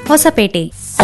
ಹೊಸಪೇಟೆ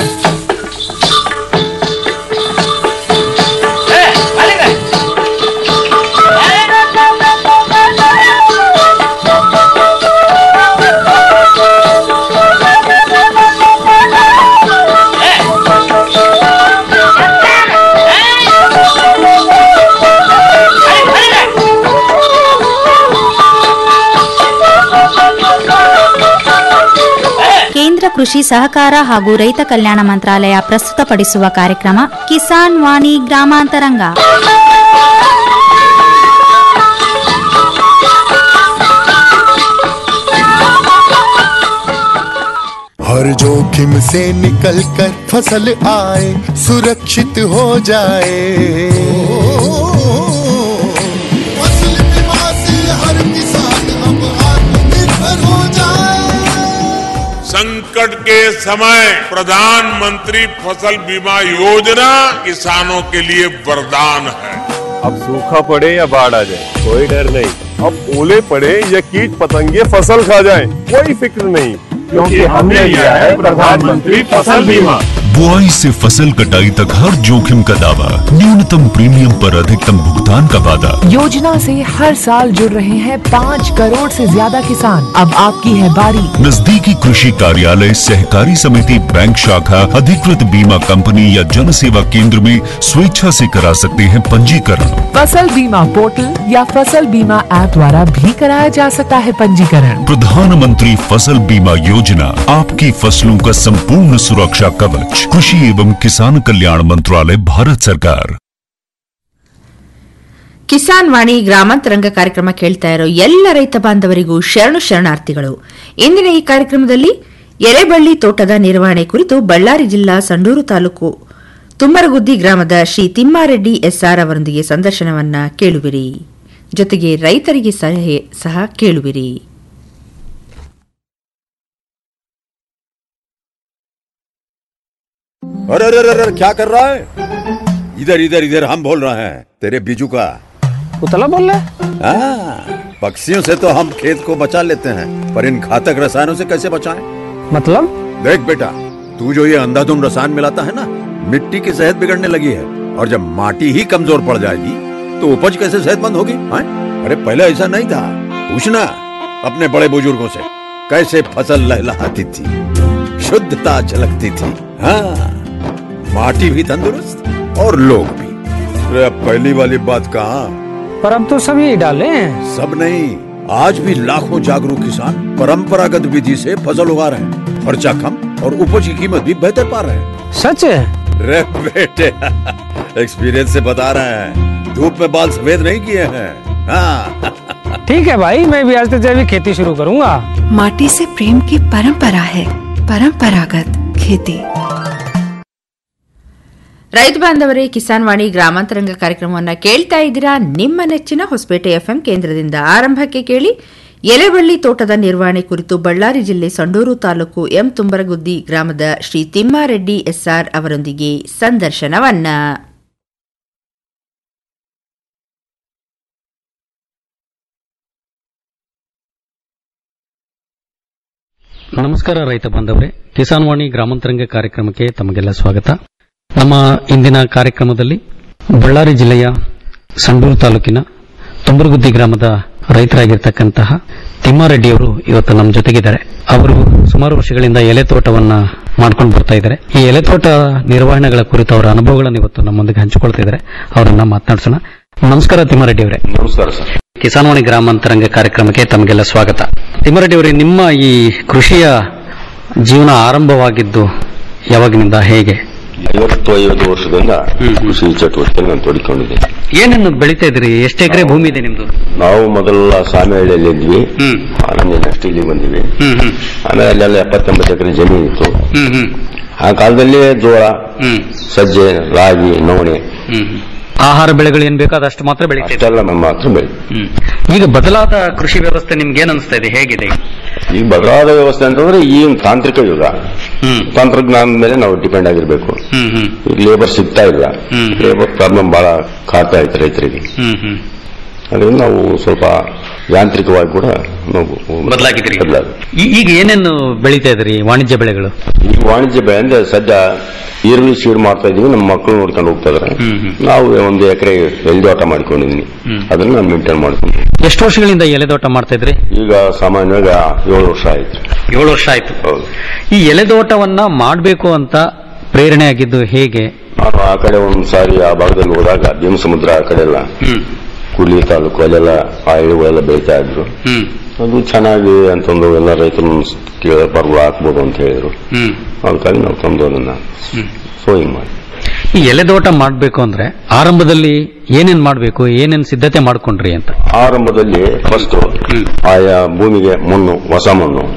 ಕೇಂದ್ರ ಕೃಷಿ ಸಹಕಾರ ಹಾಗೂ ರೈತ ಕಲ್ಯಾಣ ಮಂತ್ರಾಲಯ ಪ್ರಸ್ತುತಪಡಿಸುವ ಕಾರ್ಯಕ್ರಮ ಕಿಸಾನ್ ವಾಣಿ ಗ್ರಾಮಾಂತರಂಗ हर जोखिम से निकल कर फसल आए सुरक्षित हो जाए फसल बीमा से हर किसान अब आत्मनिर्भर हो जाए संकट के समय प्रधानमंत्री फसल बीमा योजना किसानों के लिए वरदान है अब सूखा पड़े या बाढ़ आ जाए कोई डर नहीं अब ओले पड़े या कीट पतंगे फसल खा जाए कोई फिक्र नहीं क्योंकि हमने लिया है प्रधानमंत्री फसल बीमा बुआई से फसल कटाई तक हर जोखिम का दावा न्यूनतम प्रीमियम पर अधिकतम भुगतान का वादा योजना से हर साल जुड़ रहे हैं पाँच करोड़ से ज्यादा किसान अब आपकी है बारी नजदीकी कृषि कार्यालय सहकारी समिति बैंक शाखा अधिकृत बीमा कंपनी या जन सेवा केंद्र में स्वेच्छा से करा सकते हैं पंजीकरण फसल बीमा पोर्टल या फसल बीमा ऐप द्वारा भी कराया जा सकता है पंजीकरण प्रधानमंत्री फसल बीमा योजना आपकी फसलों का संपूर्ण सुरक्षा कवच कृषि एवं किसान कल्याण मंत्रालय भारत सरकार ಕಿಸಾನ್ ವಾಣಿ ಗ್ರಾಮಾಂತರಂಗ ಕಾರ್ಯಕ್ರಮ ಕೇಳ್ತಾ ಇರೋ ಎಲ್ಲ ರೈತ ಬಾಂಧವರಿಗೂ ಶರಣು ಶರಣಾರ್ಥಿಗಳು ಇಂದಿನ ಈ ಕಾರ್ಯಕ್ರಮದಲ್ಲಿ ಎಲೆಬಳ್ಳಿ ತೋಟದ ನಿರ್ವಹಣೆ ಕುರಿತು ಬಳ್ಳಾರಿ ಜಿಲ್ಲಾ ಸಂಡೂರು ತಾಲೂಕು ತುಮ್ಮರಗುದ್ದಿ ಗ್ರಾಮದ ಶ್ರೀ ತಿಮ್ಮಾರೆಡ್ಡಿ ಎಸ್ಆರ್ ಅವರೊಂದಿಗೆ ಸಂದರ್ಶನವನ್ನ ಕೇಳುವಿರಿ ಜೊತೆಗೆ ರೈತರಿಗೆ ಸಲಹೆ ಸಹ ಕೇಳುವಿರಿ अरे अरे अरे अरे, क्या कर रहा है इधर इधर इधर हम बोल रहे हैं तेरे बीजू का उतला बोल रहा हाँ, पक्षियों से तो हम खेत को बचा लेते हैं पर इन घातक रसायनों से कैसे बचाएं? मतलब देख बेटा तू जो ये अंधाधुंध रसायन मिलाता है ना मिट्टी की सेहत बिगड़ने लगी है और जब माटी ही कमजोर पड़ जाएगी तो उपज कैसे सेहतमंद होगी हाँ? अरे पहले ऐसा नहीं था पूछना अपने बड़े बुजुर्गों से कैसे फसल लहलहाती थी शुद्धता झलकती थी हाँ माटी भी तंदुरुस्त और लोग भी अरे अब पहली वाली बात कहाँ पर अब तो सब यही डाले हैं सब नहीं आज भी लाखों जागरूक किसान परंपरागत विधि से फसल उगा रहे हैं खर्चा कम और उपज की कीमत भी बेहतर पा रहे हैं सच है रे बेटे एक्सपीरियंस से बता रहे हैं धूप में बाल सफेद नहीं किए हैं हाँ ठीक है भाई मैं भी आज से जैविक खेती शुरू करूंगा माटी से प्रेम की परंपरा है परंपरागत खेती ರೈತ ಬಾಂಧವರೇ ಕಿಸಾನ್ ವಾಣಿ ಗ್ರಾಮಾಂತರಂಗ ಕಾರ್ಯಕ್ರಮವನ್ನು ಕೇಳ್ತಾ ಇದ್ದೀರಾ ನಿಮ್ಮ ನೆಚ್ಚಿನ ಹೊಸಪೇಟೆ ಎಫ್ಎಂ ಕೇಂದ್ರದಿಂದ ಆರಂಭಕ್ಕೆ ಕೇಳಿ ಎಲೆಬಳ್ಳಿ ತೋಟದ ನಿರ್ವಹಣೆ ಕುರಿತು ಬಳ್ಳಾರಿ ಜಿಲ್ಲೆ ಸಂಡೂರು ತಾಲೂಕು ಎಂ ತುಂಬರಗುದ್ದಿ ಗ್ರಾಮದ ಶ್ರೀ ತಿಮ್ಮಾರೆಡ್ಡಿ ಎಸ್ಆರ್ ಅವರೊಂದಿಗೆ ಸಂದರ್ಶನವನ್ನ ನಮಸ್ಕಾರ ರೈತ ಬಾಂಧವರೇ ಕಿಸಾನ್ ವಾಣಿ ಗ್ರಾಮಾಂತರಂಗ ಕಾರ್ಯಕ್ರಮಕ್ಕೆ ತಮಗೆಲ್ಲ ಸ್ವಾಗತ ನಮ್ಮ ಇಂದಿನ ಕಾರ್ಯಕ್ರಮದಲ್ಲಿ ಬಳ್ಳಾರಿ ಜಿಲ್ಲೆಯ ಸಂಡೂರು ತಾಲೂಕಿನ ತುಂಬರಗುದ್ದಿ ಗ್ರಾಮದ ರೈತರಾಗಿರ್ತಕ್ಕಂತಹ ತಿಮ್ಮಾರೆಡ್ಡಿಯವರು ಇವತ್ತು ನಮ್ಮ ಜೊತೆಗಿದ್ದಾರೆ ಅವರು ಸುಮಾರು ವರ್ಷಗಳಿಂದ ಎಲೆ ತೋಟವನ್ನ ಮಾಡ್ಕೊಂಡು ಬರ್ತಾ ಇದ್ದಾರೆ ಈ ಎಲೆ ತೋಟ ನಿರ್ವಹಣೆಗಳ ಕುರಿತು ಅವರ ಅನುಭವಗಳನ್ನು ಇವತ್ತು ನಮ್ಮೊಂದಿಗೆ ಹಂಚಿಕೊಳ್ತಾ ಇದ್ದಾರೆ ಅವರನ್ನ ಮಾತನಾಡಿಸೋಣ ನಮಸ್ಕಾರ ತಿಮ್ಮಾರೆಡ್ಡಿ ಅವರೇ ನಮಸ್ಕಾರ ಸರ್ ಕಿಸಾನ್ವಾಣಿ ಗ್ರಾಮಾಂತರಂಗ ಕಾರ್ಯಕ್ರಮಕ್ಕೆ ತಮಗೆಲ್ಲ ಸ್ವಾಗತ ತಿಮ್ಮರೆಡ್ಡಿ ಅವರೇ ನಿಮ್ಮ ಈ ಕೃಷಿಯ ಜೀವನ ಆರಂಭವಾಗಿದ್ದು ಯಾವಾಗಿನಿಂದ ಹೇಗೆ ಐವತ್ತು ಐವತ್ತು ವರ್ಷದಿಂದ ಕೃಷಿ ಚಟುವಟಿಕೆ ನಾನು ತೊಡಕೊಂಡಿದ್ದೆ ಏನನ್ನು ಬೆಳಿತಾ ಇದ್ರಿ ಎಷ್ಟು ಎಕರೆ ಭೂಮಿ ಇದೆ ನಿಮ್ದು ನಾವು ಮೊದಲ ಸಾಮೆಹಳ್ಳಿಯಲ್ಲಿ ಇದ್ವಿ ಆಮೇಲೆ ನೆಕ್ಸ್ಟ್ ಇಲ್ಲಿ ಬಂದಿವಿ ಆಮೇಲೆ ಅಲ್ಲೆಲ್ಲ ಎಪ್ಪತ್ತೆಂಬತ್ತು ಎಕರೆ ಜಮೀನು ಇತ್ತು ಆ ಕಾಲದಲ್ಲಿ ಜೋಳ ಸಜ್ಜೆ ರಾಗಿ ನವಣೆ ಆಹಾರ ಬೆಳೆಗಳು ಏನ್ ಬೇಕೋ ಅದಷ್ಟು ಮಾತ್ರ ಬೆಳಿತಾ ಇದ್ರಿ. ಅಷ್ಟೆಲ್ಲ ನಮ್ಮ ಮಾತ್ರ ಬೆಳೆ ಈಗ ಬದಲಾದ ಕೃಷಿ ವ್ಯವಸ್ಥೆ ನಿಮ್ಗೆ ಏನ್ ಅನಿಸ್ತಾ ಇದೆ ಹೇಗಿದೆ ಈಗ ಬದಲಾದ ವ್ಯವಸ್ಥೆ ಅಂತಂದ್ರೆ ಈ ಒಂದು ತಾಂತ್ರಿಕ ಯುಗ ತಂತ್ರಜ್ಞಾನದ ಮೇಲೆ ನಾವು ಡಿಪೆಂಡ್ ಆಗಿರ್ಬೇಕು ಈಗ ಲೇಬರ್ ಸಿಗ್ತಾ ಇಲ್ಲ ಲೇಬರ್ ಪ್ರಾಬ್ಲಮ್ ಬಹಳ ಕಾಡ್ತಾ ಇತ್ತು ರೈತರಿಗೆ ಅದರಿಂದ ನಾವು ಸ್ವಲ್ಪ ಯಾಂತ್ರಿಕವಾಗಿ ಕೂಡ ನಾವು ಬದಲಾಗಿದ್ದೀರಿ ಬದಲಾಗಿ ಈ- ಈಗ ಏನೇನು ಬೆಳೀತಾ ಇದ್ರಿ ವಾಣಿಜ್ಯ ಬೆಳೆಗಳು ಈಗ ವಾಣಿಜ್ಯ ಬೆಳೆ ಅಂದ್ರೆ ಸದ್ಯ ಈರುಳ್ಳಿ ಸೀಡ್ ಮಾಡ್ತಾ ಇದೀವಿ ನಮ್ಮ ಮಕ್ಕಳು ನೋಡ್ಕೊಂಡು ಹೋಗ್ತಾ ಇದಾರೆ ನಾವು ಒಂದು ಎಕರೆ ಎಲ್ದೋಟ ಮಾಡ್ಕೊಂಡಿದೀನಿ ಅದನ್ನ ನಾನು ಮೇಂಟೈನ್ ಮಾಡ್ಕೊಂಡು ಎಷ್ಟು ವರ್ಷಗಳಿಂದ ಎಲೆದೋಟ ಮಾಡ್ತಾ ಇದ್ರಿ ಈಗ ಸಾಮಾನ್ಯವಾಗಿ ಏಳು ವರ್ಷ ಆಯ್ತು ಏಳು ವರ್ಷ ಆಯ್ತು ಈ ಎಲೆದೋಟವನ್ನ ಮಾಡಬೇಕು ಅಂತ ಪ್ರೇರಣೆ ಆಗಿದ್ದು ಹೇಗೆ ನಾನು ಆ ಕಡೆ ಒಂದ್ ಸಾರಿ ಆ ಭಾಗದಲ್ಲಿ ಹೋದಾಗ ಭೀಮಸಮುದ್ರ ಆ ಕಡೆ ಎಲ್ಲ ಕೂಡ್ಲಿ ತಾಲೂಕು ಅಲ್ಲೆಲ್ಲ ಆ ಎಳೆಗಳೆಲ್ಲ ಬೆಳೀತಾ ಇದ್ರು ಅದು ಚೆನ್ನಾಗಿ ಅಂತಂದು ಎಲ್ಲ ರೈತರು ಕೇಳ ಬರ್ಬೋದು ಹಾಕ್ಬೋದು ಅಂತ ಹೇಳಿದ್ರು ಅದಕ್ಕಾಗಿ ನಾವು ತಂದು ಅದನ್ನ ಸೋಯಿಂಗ್ ಮಾಡಿ ಈ ಎಲೆದೋಟ ಮಾಡಬೇಕು ಅಂದ್ರೆ ಆರಂಭದಲ್ಲಿ ಏನೇನ್ ಮಾಡಬೇಕು ಏನೇನ್ ಸಿದ್ಧತೆ ಮಾಡ್ಕೊಂಡ್ರಿ ಅಂತ ಆರಂಭದಲ್ಲಿ ಫಸ್ಟ್ ಆಯಾ ಭೂಮಿಗೆ ಮಣ್ಣು ಹೊಸ ಮಣ್ಣು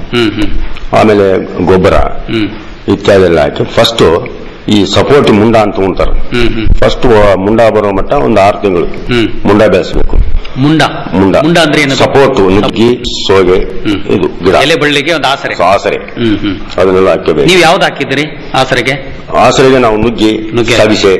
ಆಮೇಲೆ ಗೊಬ್ಬರ ಇತ್ಯಾದಿ ಎಲ್ಲ ಹಾಕಿ ಫಸ್ಟ್ ಈ ಸಪೋರ್ಟ್ ಮುಂಡ ಅಂತ ಉಂಟಾರ ಫಸ್ಟ್ ಮುಂಡ ಬರೋ ಮಟ್ಟ ಒಂದು ಆರು ತಿಂಗಳು ಮುಂಡ ಬೆಳೆಸಬೇಕು ಮುಂಡ ಮುಂಡ ಮುಂಡ ಅಂದ್ರೆ ಏನದು? ಸಪೋರ್ಟ್ ನುಗ್ಗಿ ಸೋಗೆ ಇದು ಗಿಡ ಎಲೆ ಬಳ್ಳಿಗೆ ಒಂದು ಆಸರೆ ಆಸರೆ ಅದನ್ನೆಲ್ಲ ಹಾಕಬೇಕು ನೀವು ಯಾವ್ದು ಹಾಕಿದ್ರಿ ಆಸರೆಗೆ ಆಸರೆಗೆ ನಾವು ನುಗ್ಗಿ ಸವಿಸೆ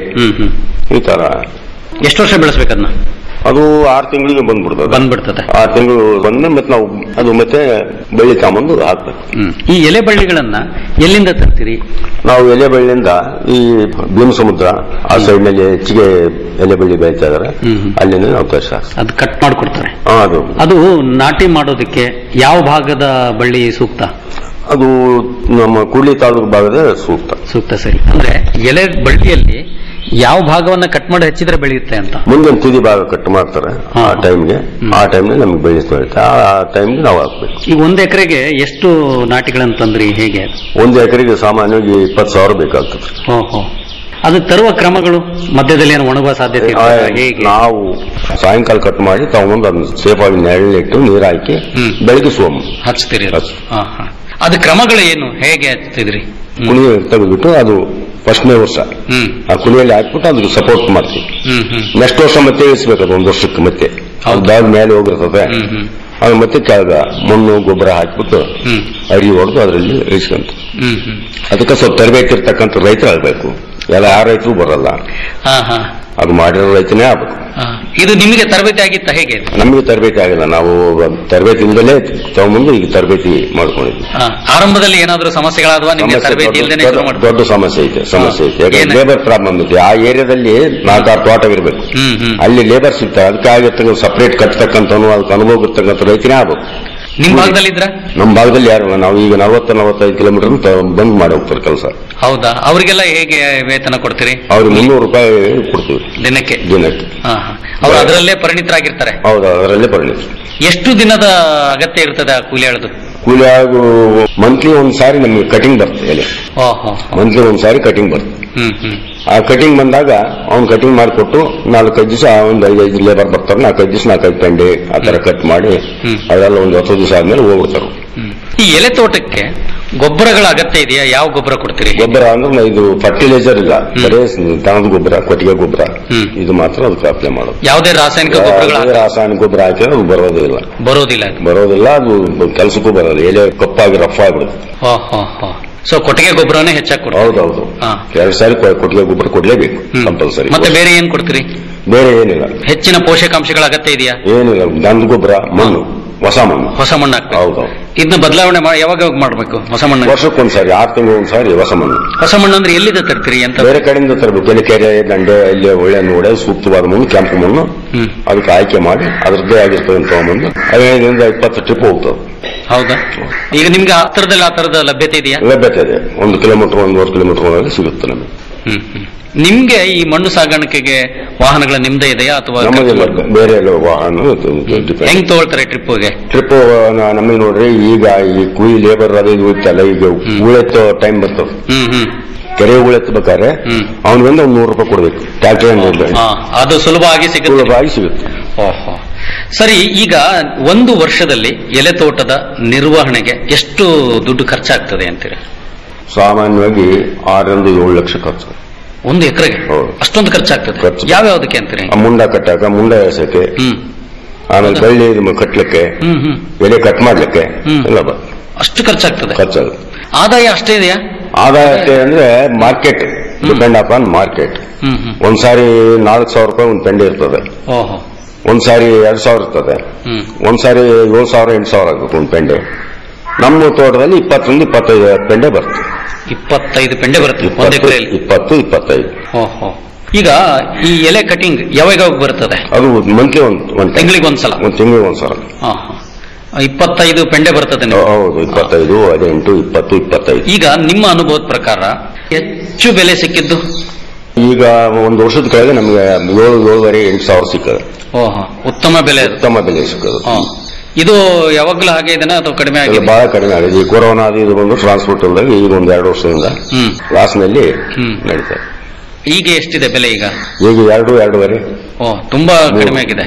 ಈ ತರ ಎಷ್ಟು ವರ್ಷ ಬೆಳೆಸ್ಬೇಕದ್ನ ಅದು ಆರು ತಿಂಗಳಿಗೆ ಬಂದ್ಬಿಡ್ತದೆ ಬಂದ್ಬಿಡ್ತದೆ ಆರು ತಿಂಗಳು ಬಂದ್ರೆ ಮತ್ತೆ ನಾವು ಅದು ಮತ್ತೆ ಬೆಳ್ಳಿ ತಗೊಂಬಂದು ಹಾಕ್ಬೇಕು ಈ ಎಲೆ ಬಳ್ಳಿಗಳನ್ನ ಎಲ್ಲಿಂದ ತರ್ತೀರಿ ನಾವು ಎಲೆ ಬಳ್ಳಿಯಿಂದ ಈ ಭೀಮಸಮುದ್ರ ಆ ಸೈಡ್ ನಲ್ಲಿ ಹೆಚ್ಚಿಗೆ ಎಲೆ ಬಳ್ಳಿ ಬೆಳೀತಾ ಇದಾರೆ ಅಲ್ಲಿಂದ ನಾವು ತರಿಸಿ ಹಾಕ್ತೀವಿ. ಅದು ಕಟ್ ಮಾಡ್ಕೊಡ್ತಾರೆ ಹಾ, ಅದು ಅದು ನಾಟಿ ಮಾಡೋದಕ್ಕೆ ಯಾವ ಭಾಗದ ಬಳ್ಳಿ ಸೂಕ್ತ ಅದು ನಮ್ಮ ಕೂಡ್ಲಿ ತಾಲೂಕು ಭಾಗದ ಸೂಕ್ತ ಸೂಕ್ತ ಸರಿ ಅಂದ್ರೆ ಎಲೆ ಬಳ್ಳಿಯಲ್ಲಿ ಯಾವ ಭಾಗವನ್ನ ಕಟ್ ಮಾಡಿ ಹಚ್ಚಿದ್ರೆ ಬೆಳೆಯುತ್ತೆ ಅಂತ ಮುಂದಿನ ತುದಿ ಭಾಗ ಕಟ್ ಮಾಡ್ತಾರೆ ಆ ಟೈಮ್ಗೆ ಆ ಟೈಮ್ನಲ್ಲಿ ನಮ್ಗೆ ಬೆಳೆ ಬೆಳೀತಾ ಆ ಟೈಮ್ಗೆ ನಾವು ಹಾಕ್ಬೇಕು ಈಗ ಒಂದ್ ಎಕರೆಗೆ ಎಷ್ಟು ನಾಟಿಗಳನ್ನ ತಂದ್ರಿ ಹೇಗೆ ಒಂದು ಎಕರೆಗೆ ಸಾಮಾನ್ಯವಾಗಿ ಇಪ್ಪತ್ತು ಸಾವಿರ ಬೇಕಾಗ್ತದೆ ಓಹೋ ಅದು ತರುವ ಕ್ರಮಗಳು ಮಧ್ಯದಲ್ಲಿ ಏನು ಒಣಗುವ ಸಾಧ್ಯತೆ ಆ, ಇರ್ತದಾ? ಹೇಗೆ ನಾವು ಸಾಯಂಕಾಲ ಕಟ್ ಮಾಡಿ ತಗೊಂಡು ಅದನ್ನ ಸೇಫ್ ಆಗಿ ನೆರಳಿಟ್ಟು ನೀರು ಹಾಕಿ ಬೆಳಗ್ಗೆ ಸೋಮು ಹಚ್ತೀರಿ ಅದು. ಹಾ, ಹಾ. ಅದು ಕ್ರಮಗಳು ಏನು ಹೇಗೆ ಹಚ್ತಿದ್ರಿ ಕುಣಿ ತೆಗೆದ್ಬಿಟ್ಟು ಅದು ಫಸ್ಟ್ನೇ ವರ್ಷ ಆ ಕುಣಿಯಲ್ಲಿ ಹಾಕ್ಬಿಟ್ಟು ಅದಕ್ಕೆ ಸಪೋರ್ಟ್ ಮಾಡ್ತೀವಿ ಹ್ಮ್ ಹ್ಮ್ ನೆಕ್ಸ್ಟ್ ವರ್ಷ ಮತ್ತೆ ಇಳಿಸ್ಬೇಕು ಅದು ಒಂದು ವರ್ಷಕ್ಕೆ ಮತ್ತೆ ಅದು ಬ್ಯಾಗ್ ಮೇಲೆ ಹೋಗಿರ್ತದೆ ಅದು ಮತ್ತೆ ಕೆಳಗ ಮಣ್ಣು ಗೊಬ್ಬರ ಹಾಕ್ಬಿಟ್ಟು ಅರಿ ಹೊಡೆದು ಅದರಲ್ಲಿ ಇಳಿಸ್ಕೊಂತ ಹ್ಮ್ ಹ್ಮ್ ಅದಕ್ಕೆ ಸ್ವಲ್ಪ ತರಬೇತಿ ಇರ್ತಕ್ಕಂಥ ರೈತರು ಆಗ್ಬೇಕು ಎಲ್ಲ ಯಾವ ರೈತರು ಬರಲ್ಲ ಹಾ ಹಾ ಅದು ಮಾಡಿರೋ ರೈತನೇ ಆಗ್ಬೇಕು ಹಾ. ಇದು ನಿಮಗೆ ತರಬೇತಿ ಆಗಿತ್ತ ಹೇಗೆ ನಮಗೆ ತರಬೇತಿ ಆಗಿಲ್ಲ ನಾವು ತರಬೇತಿ ಇಲ್ದಲೇ ತಗೊಂಬಂದು ಈಗ ತರಬೇತಿ ಮಾಡ್ಕೊಂಡಿದ್ವಿ ಹಾ. ಆರಂಭದಲ್ಲಿ ಏನಾದ್ರೂ ಸಮಸ್ಯೆಗಳಾದ್ವಾ ನಿಮಗೆ ಸಮಸ್ಯೆ ತರಬೇತಿ ದೊಡ್ಡ- ಇಲ್ದೇನೆ ಶುರು ದೊಡ್ಡ- ಮಾಡ್ತಾರೆ ದೊಡ್ಡ ಸಮಸ್ಯೆ ಐತೆ ಸಮಸ್ಯೆ ಐತೆ ಯಾಕಂದ್ರೆ ಏನು? ಲೇಬರ್ ಪ್ರಾಬ್ಲಮ್ ಐತೆ ಆ ಏರಿಯಾದಲ್ಲಿ ನಾಲ್ಕಾರು ತೋಟ ಇರಬೇಕು ಹ್ಮ್ ಹ್ಮ್ ಅಲ್ಲಿ ಲೇಬರ್ ಸಿಗ್ತಾರೆ ಅದಕ್ಕೆ ಆಗಿರ್ತಕ್ಕಂಥ ಸಪರೇಟ್ ಕಟ್ತಕ್ಕಂಥವ್ನು ಅದಕ್ಕೆ ಅನುಭವ ಇರ್ತಕ್ಕಂಥ ರೈತನೇ ಆಗ್ಬೇಕು ನಿಮ್ ಭಾಗದಲ್ಲಿ ಇದ್ರ ನಮ್ಮ ಭಾಗದಲ್ಲಿ ಯಾರು ನಾವು ಈಗ ನಲವತ್ತು ನಲವತ್ತೈದು ಕಿಲೋಮೀಟರ್ ಬಂದ್ ಮಾಡಿ ಹೋಗ್ತಾರೆ ಕೆಲಸ ಹೌದಾ ಅವರಿಗೆಲ್ಲ ಹೇಗೆ ವೇತನ ಕೊಡ್ತೀರಿ ಅವ್ರಿಗೆ ಮುನ್ನೂರು ರೂಪಾಯಿ ಕೊಡ್ತೀವಿ ದಿನಕ್ಕೆ ದಿನಕ್ಕೆ ಹಾ, ಹಾ. ಅವ್ರು ಅದರಲ್ಲೇ ಪರಿಣಿತರಾಗಿರ್ತಾರೆ ಹೌದು ಅದರಲ್ಲೇ ಪರಿಣಿತ ಎಷ್ಟು ದಿನದ ಅಗತ್ಯ ಇರ್ತದೆ ಆ ಕೂಲಿ ಆಳದು ಕೂಲಿ ಆಗು ಮಂತ್ಲಿ ಒಂದ್ ಸಾರಿ ನಮಗೆ ಕಟಿಂಗ್ ಬರ್ತದೆ ಎಲೆ ಓಹೋ ಮಂತ್ಲಿ ಒಂದ್ ಸಾರಿ ಕಟಿಂಗ್ ಬರ್ತದೆ ಹ್ಮ್ ಹ್ಮ್ ಆ ಕಟಿಂಗ್ ಬಂದಾಗ ಅವ್ನು ಕಟಿಂಗ್ ಮಾಡಿಕೊಟ್ಟು ನಾಲ್ಕೈದು ದಿವಸ ಒಂದು ಐದೈದು ಲೇಬರ್ ಬರ್ತಾರೆ ನಾಲ್ಕೈದು ದಿವಸ ನಾಲ್ಕೈದು ಪೆಂಡೆ ಆ ತರ ಕಟ್ ಮಾಡಿ ಅದೆಲ್ಲ ಒಂದು ಹತ್ತು ದಿವಸ ಆದ್ಮೇಲೆ ಹೋಗ್ಬಿಡ್ತಾರೆ ಈ ಎಲೆ ತೋಟಕ್ಕೆ ಗೊಬ್ಬರಗಳ ಅಗತ್ಯ ಇದೆಯಾ ಯಾವ ಗೊಬ್ಬರ ಕೊಡ್ತೀರಿ ಗೊಬ್ಬರ ಅಂದ್ರೆ ಇದು ಫರ್ಟಿಲೈಸರ್ ಇಲ್ಲ ಬರೇ ದನದ ಗೊಬ್ಬರ ಕೊಟ್ಟಿಗೆ ಗೊಬ್ಬರ ಇದು ಮಾತ್ರ ಅದಕ್ಕೆ ಅಪ್ಲೈ ಮಾಡೋದು ಯಾವುದೇ ರಾಸಾಯನಿಕ ಗೊಬ್ಬರಗಳ ಯಾವುದೇ ರಾಸಾಯನಿಕ ಗೊಬ್ಬರ ಹಾಕಿದ್ರೆ ಅದು ಬರೋದೇ ಇಲ್ಲ ಬರೋದಿಲ್ಲ ಅದು. ಬರೋದಿಲ್ಲ ಅದು ಕೆಲಸಕ್ಕೂ ಬರೋಲ್ಲ ಎಲೆ ಕಪ್ಪಾಗಿ ರಫ್ ಆಗ್ಬಿಡುತ್ತೆ ಹೋ ಹೋ ಹೋ ಸೊ ಕೊಟ್ಟಿಗೆ ಗೊಬ್ಬರನೇ ಹೆಚ್ಚಾಗಿ ಕೊಡ್ತೀರಿ ಹೌದೌದು ಹಾ. ಎರಡು ಸಾರಿ ಕೊ- ಕೊಟ್ಟಿಗೆ ಗೊಬ್ಬರ ಕೊಡ್ಲೇಬೇಕು ಕಂಪಲ್ಸರಿ ಮತ್ತೆ ಬೇರೆ ಏನ್ ಕೊಡ್ತೀರಿ ಬೇರೆ ಏನಿಲ್ಲ ಹೆಚ್ಚಿನ ಪೋಷಕಾಂಶಗಳ ಅಗತ್ಯ ಇದೆಯಾ ಏನಿಲ್ಲ ದನದ ಗೊಬ್ಬರ ಮಣ್ಣು ಹೊಸ ಮಣ್ಣು ಹೊಸ ಮಣ್ಣು ಹಾಕ್ಬೇಕು ಹೌದೌದು ಇದನ್ನ ಬದಲಾವಣೆ ಮಾಡಿ ಯಾವಾಗ ಯಾವಾಗ ಮಾಡ್ಬೇಕು ಹೊಸ ಮಣ್ಣು ವರ್ಷಕ್ಕೊಂದ್ಸಾರಿ ಆರು ತಿಂಗಳು ಒಂದ್ಸಾರಿ ಹೊಸ ಮಣ್ಣು ಹೊಸ ಮಣ್ಣು ಅಂದ್ರೆ ಎಲ್ಲಿಂದ ತರ್ತೀರಿ ಅಂತ ಬೇರೆ ಕಡೆಯಿಂದ ತರಬೇಕು ಎಲೆಕೆರೆ ದಂಡೆ ಇಲ್ಲಿ ಒಳ್ಳೆ ನೋಡೆ ಸೂಕ್ತವಾದ ಮಣ್ಣು ಕೆಂಪು ಮಣ್ಣು ಅದಕ್ಕೆ ಆಯ್ಕೆ ಮಾಡಿ ಅದರದ್ದೇ ಆಗಿರ್ತದೆ ತಗೊಂಬಂದು ಹದಿನೈದರಿಂದ ಇಪ್ಪತ್ತು ಟ್ರಿಪ್ ಹೋಗ್ತದೆ ಹೌದಾ ಈಗ ನಿಮ್ಗೆ ಆ ತರದಲ್ಲಿ ಆ ತರದ ಲಭ್ಯತೆ ಇದೆಯಾ ಲಭ್ಯತೆ ಇದೆ ಒಂದು ಕಿಲೋಮೀಟರ್ ಒಂದೂವರೆ ಕಿಲೋಮೀಟರ್ ಒಳಗೆ ಸಿಗುತ್ತೆ ನಮಗೆ ಹ್ಮ್ ಹ್ಮ್. ನಿಮ್ಗೆ ಈ ಮಣ್ಣು ಸಾಗಾಣಿಕೆಗೆ ವಾಹನಗಳ ನಿಮ್ದೇ ಇದೆಯಾ ಅಥವಾ ನಮಗೆಲ್ಲ ಬೇರೆ ಎಲ್ಲ ವಾಹನ ಹೆಂಗ್ ತಗೊಳ್ತಾರೆ ಟ್ರಿಪ್ಗೆ ಟ್ರಿಪ್ ನಮಗೆ ನೋಡ್ರಿ ಈಗ ಈ ಕೂಲಿ ಲೇಬರ್ ಅದು ಇದು ಇತ್ತಲ್ಲ ಈಗ ಉಳೆತ್ತೋ ಟೈಮ್ ಬರ್ತದೆ ಹ್ಮ್ ಹ್ಮ್ ಕೆರೆ ಉಳೆತ್ತಬೇಕಾದ್ರೆ ಅವನಿಗೊಂದು ಒಂದು ನೂರು ರೂಪಾಯಿ ಕೊಡ್ಬೇಕು ಟ್ಯಾಕ್ಟರ್ ಹಾ, ಅದು ಸುಲಭವಾಗಿ ಸಿಗುತ್ತೆ ಸುಲಭವಾಗಿ ಸಿಗುತ್ತೆ ಓಹೋ ಸರಿ ಈಗ ಒಂದು ವರ್ಷದಲ್ಲಿ ಎಲೆ ತೋಟದ ನಿರ್ವಹಣೆಗೆ ಎಷ್ಟು ದುಡ್ಡು ಖರ್ಚಾಗ್ತದೆ ಅಂತೀರಿ ಸಾಮಾನ್ಯವಾಗಿ ಆರರಿಂದ ಏಳು ಲಕ್ಷ ಖರ್ಚು ಒಂದು ಎಕರೆಗೆ ಅಷ್ಟೊಂದು ಖರ್ಚಾಗ್ತದೆ ಯಾವ್ಯಾವ್ದಕ್ಕೆ ಅಂತೀರಿ ಆ ಮುಂಡ ಕಟ್ಟಾಕ ಮುಂಡ ಎಸಕ್ಕೆ ಆಮೇಲೆ ಬಳ್ಳಿ ಇದು ಕಟ್ಲಿಕ್ಕೆ ಹ್ಮ್ ಹ್ಮ್ ಎಲೆ ಕಟ್ ಮಾಡ್ಲಿಕ್ಕೆ ಎಲ್ಲ ಬ- ಅಷ್ಟು ಖರ್ಚಾಗ್ತದೆ ಖರ್ಚಾಗುತ್ತೆ ಆದಾಯ ಅಷ್ಟೇ ಇದೆಯಾ ಆದಾಯ ಅಷ್ಟೇ ಅಂದ್ರೆ ಮಾರ್ಕೆಟ್ ಡಿಪೆಂಡ್ ಅಪಾನ್ ಮಾರ್ಕೆಟ್ ಹ್ಮ್ ಹ್ಮ್ ಒಂದ್ ಸಾರಿ ನಾಲ್ಕು ಸಾವಿರ ರೂಪಾಯಿ ಒಂದು ಪೆಂಡೆ ಇರ್ತದೆ ಓಹೋ ಒಂದ್ ಸಾರಿ ಎರಡ್ ಸಾವಿರ ಇರ್ತದೆ ಒಂದ್ಸಾರಿ ಏಳು ಸಾವಿರ ಎಂಟು ಸಾವಿರ ಆಗಬೇಕು ಒಂದು ಪೆಂಡೆ ನಮ್ಮ ತೋಟದಲ್ಲಿ ಇಪ್ಪತ್ತರಿಂದ ಇಪ್ಪತ್ತೈದು ಪೆಂಡೆ ಬರುತ್ತೆ ಇಪ್ಪತ್ತೈದು ಪೆಂಡೆ ಬರುತ್ತೆ ಒಂದು ಇಪ್ಪತ್ತು ಎಕರೆಯಲ್ಲಿ ಇಪ್ಪತ್ತು ಇಪ್ಪತ್ತೈದು ಓಹೋ ಈಗ ಈ ಎಲೆ ಕಟಿಂಗ್ ಯಾವಾಗ ಯಾವಾಗ ಬರ್ತದೆ ಅದು ಮಂತ್ಲಿ ಒಂದು ಒಂದು ತಿಂಗಳಿಗೆ ಒಂದ್ಸಲ ಒಂದು ತಿಂಗಳಿಗೆ ಒಂದ್ಸಲ ಹಾ, ಹಾ. ಇಪ್ಪತ್ತೈದು ಪೆಂಡೆ ಬರ್ತದೆ ನಿಮ್ಗೆ. ಹೌದು ಇಪ್ಪತ್ತೈದು ಹದಿನೆಂಟು ಇಪ್ಪತ್ತು ಇಪ್ಪತ್ತೈದು ಈಗ ನಿಮ್ಮ ಅನುಭವದ ಪ್ರಕಾರ ಹೆಚ್ಚು ಬೆಲೆ ಸಿಕ್ಕಿದ್ದು ಈಗ ಒಂದು ವರ್ಷದ ಕೆಳಗೆ ನಮಗೆ ಏಳು ಏಳುವರೆ ಎಂಟು ಸಾವಿರ ಸಿಕ್ಕದೆ ಓಹೋ ಉತ್ತಮ ಬೆಲೆ ಅದು. ಉತ್ತಮ ಬೆಲೆ ಸಿಕ್ಕದು ಹಾ. ಇದು ಯಾವಾಗ್ಲೂ ಹಾಗೆ ಇದೆನಾ ಅಥವಾ ಕಡಿಮೆ ಇದು ಆಗಿದೆ ಬಹಳ ಕಡಿಮೆ ಆಗಿದೆ ಈ ಕೊರೋನಾ ಅದು ಇದು ಬಂದು ಟ್ರಾನ್ಸ್ಪೋರ್ಟ್ ಇಲ್ದಾಗ ಈಗ ಒಂದು ಎರಡು ವರ್ಷದಿಂದ ಹ್ಮ್ ಲಾಸ್ನಲ್ಲಿ ಹ್ಮ್. ನಡೀತದೆ ಈಗ ಎಷ್ಟಿದೆ ಬೆಲೆ ಈಗ ಈಗ ಎರಡು ಎರಡೂವರೆ ಓ ತುಂಬಾ ಕಡಿಮೆ ಆಗಿದೆ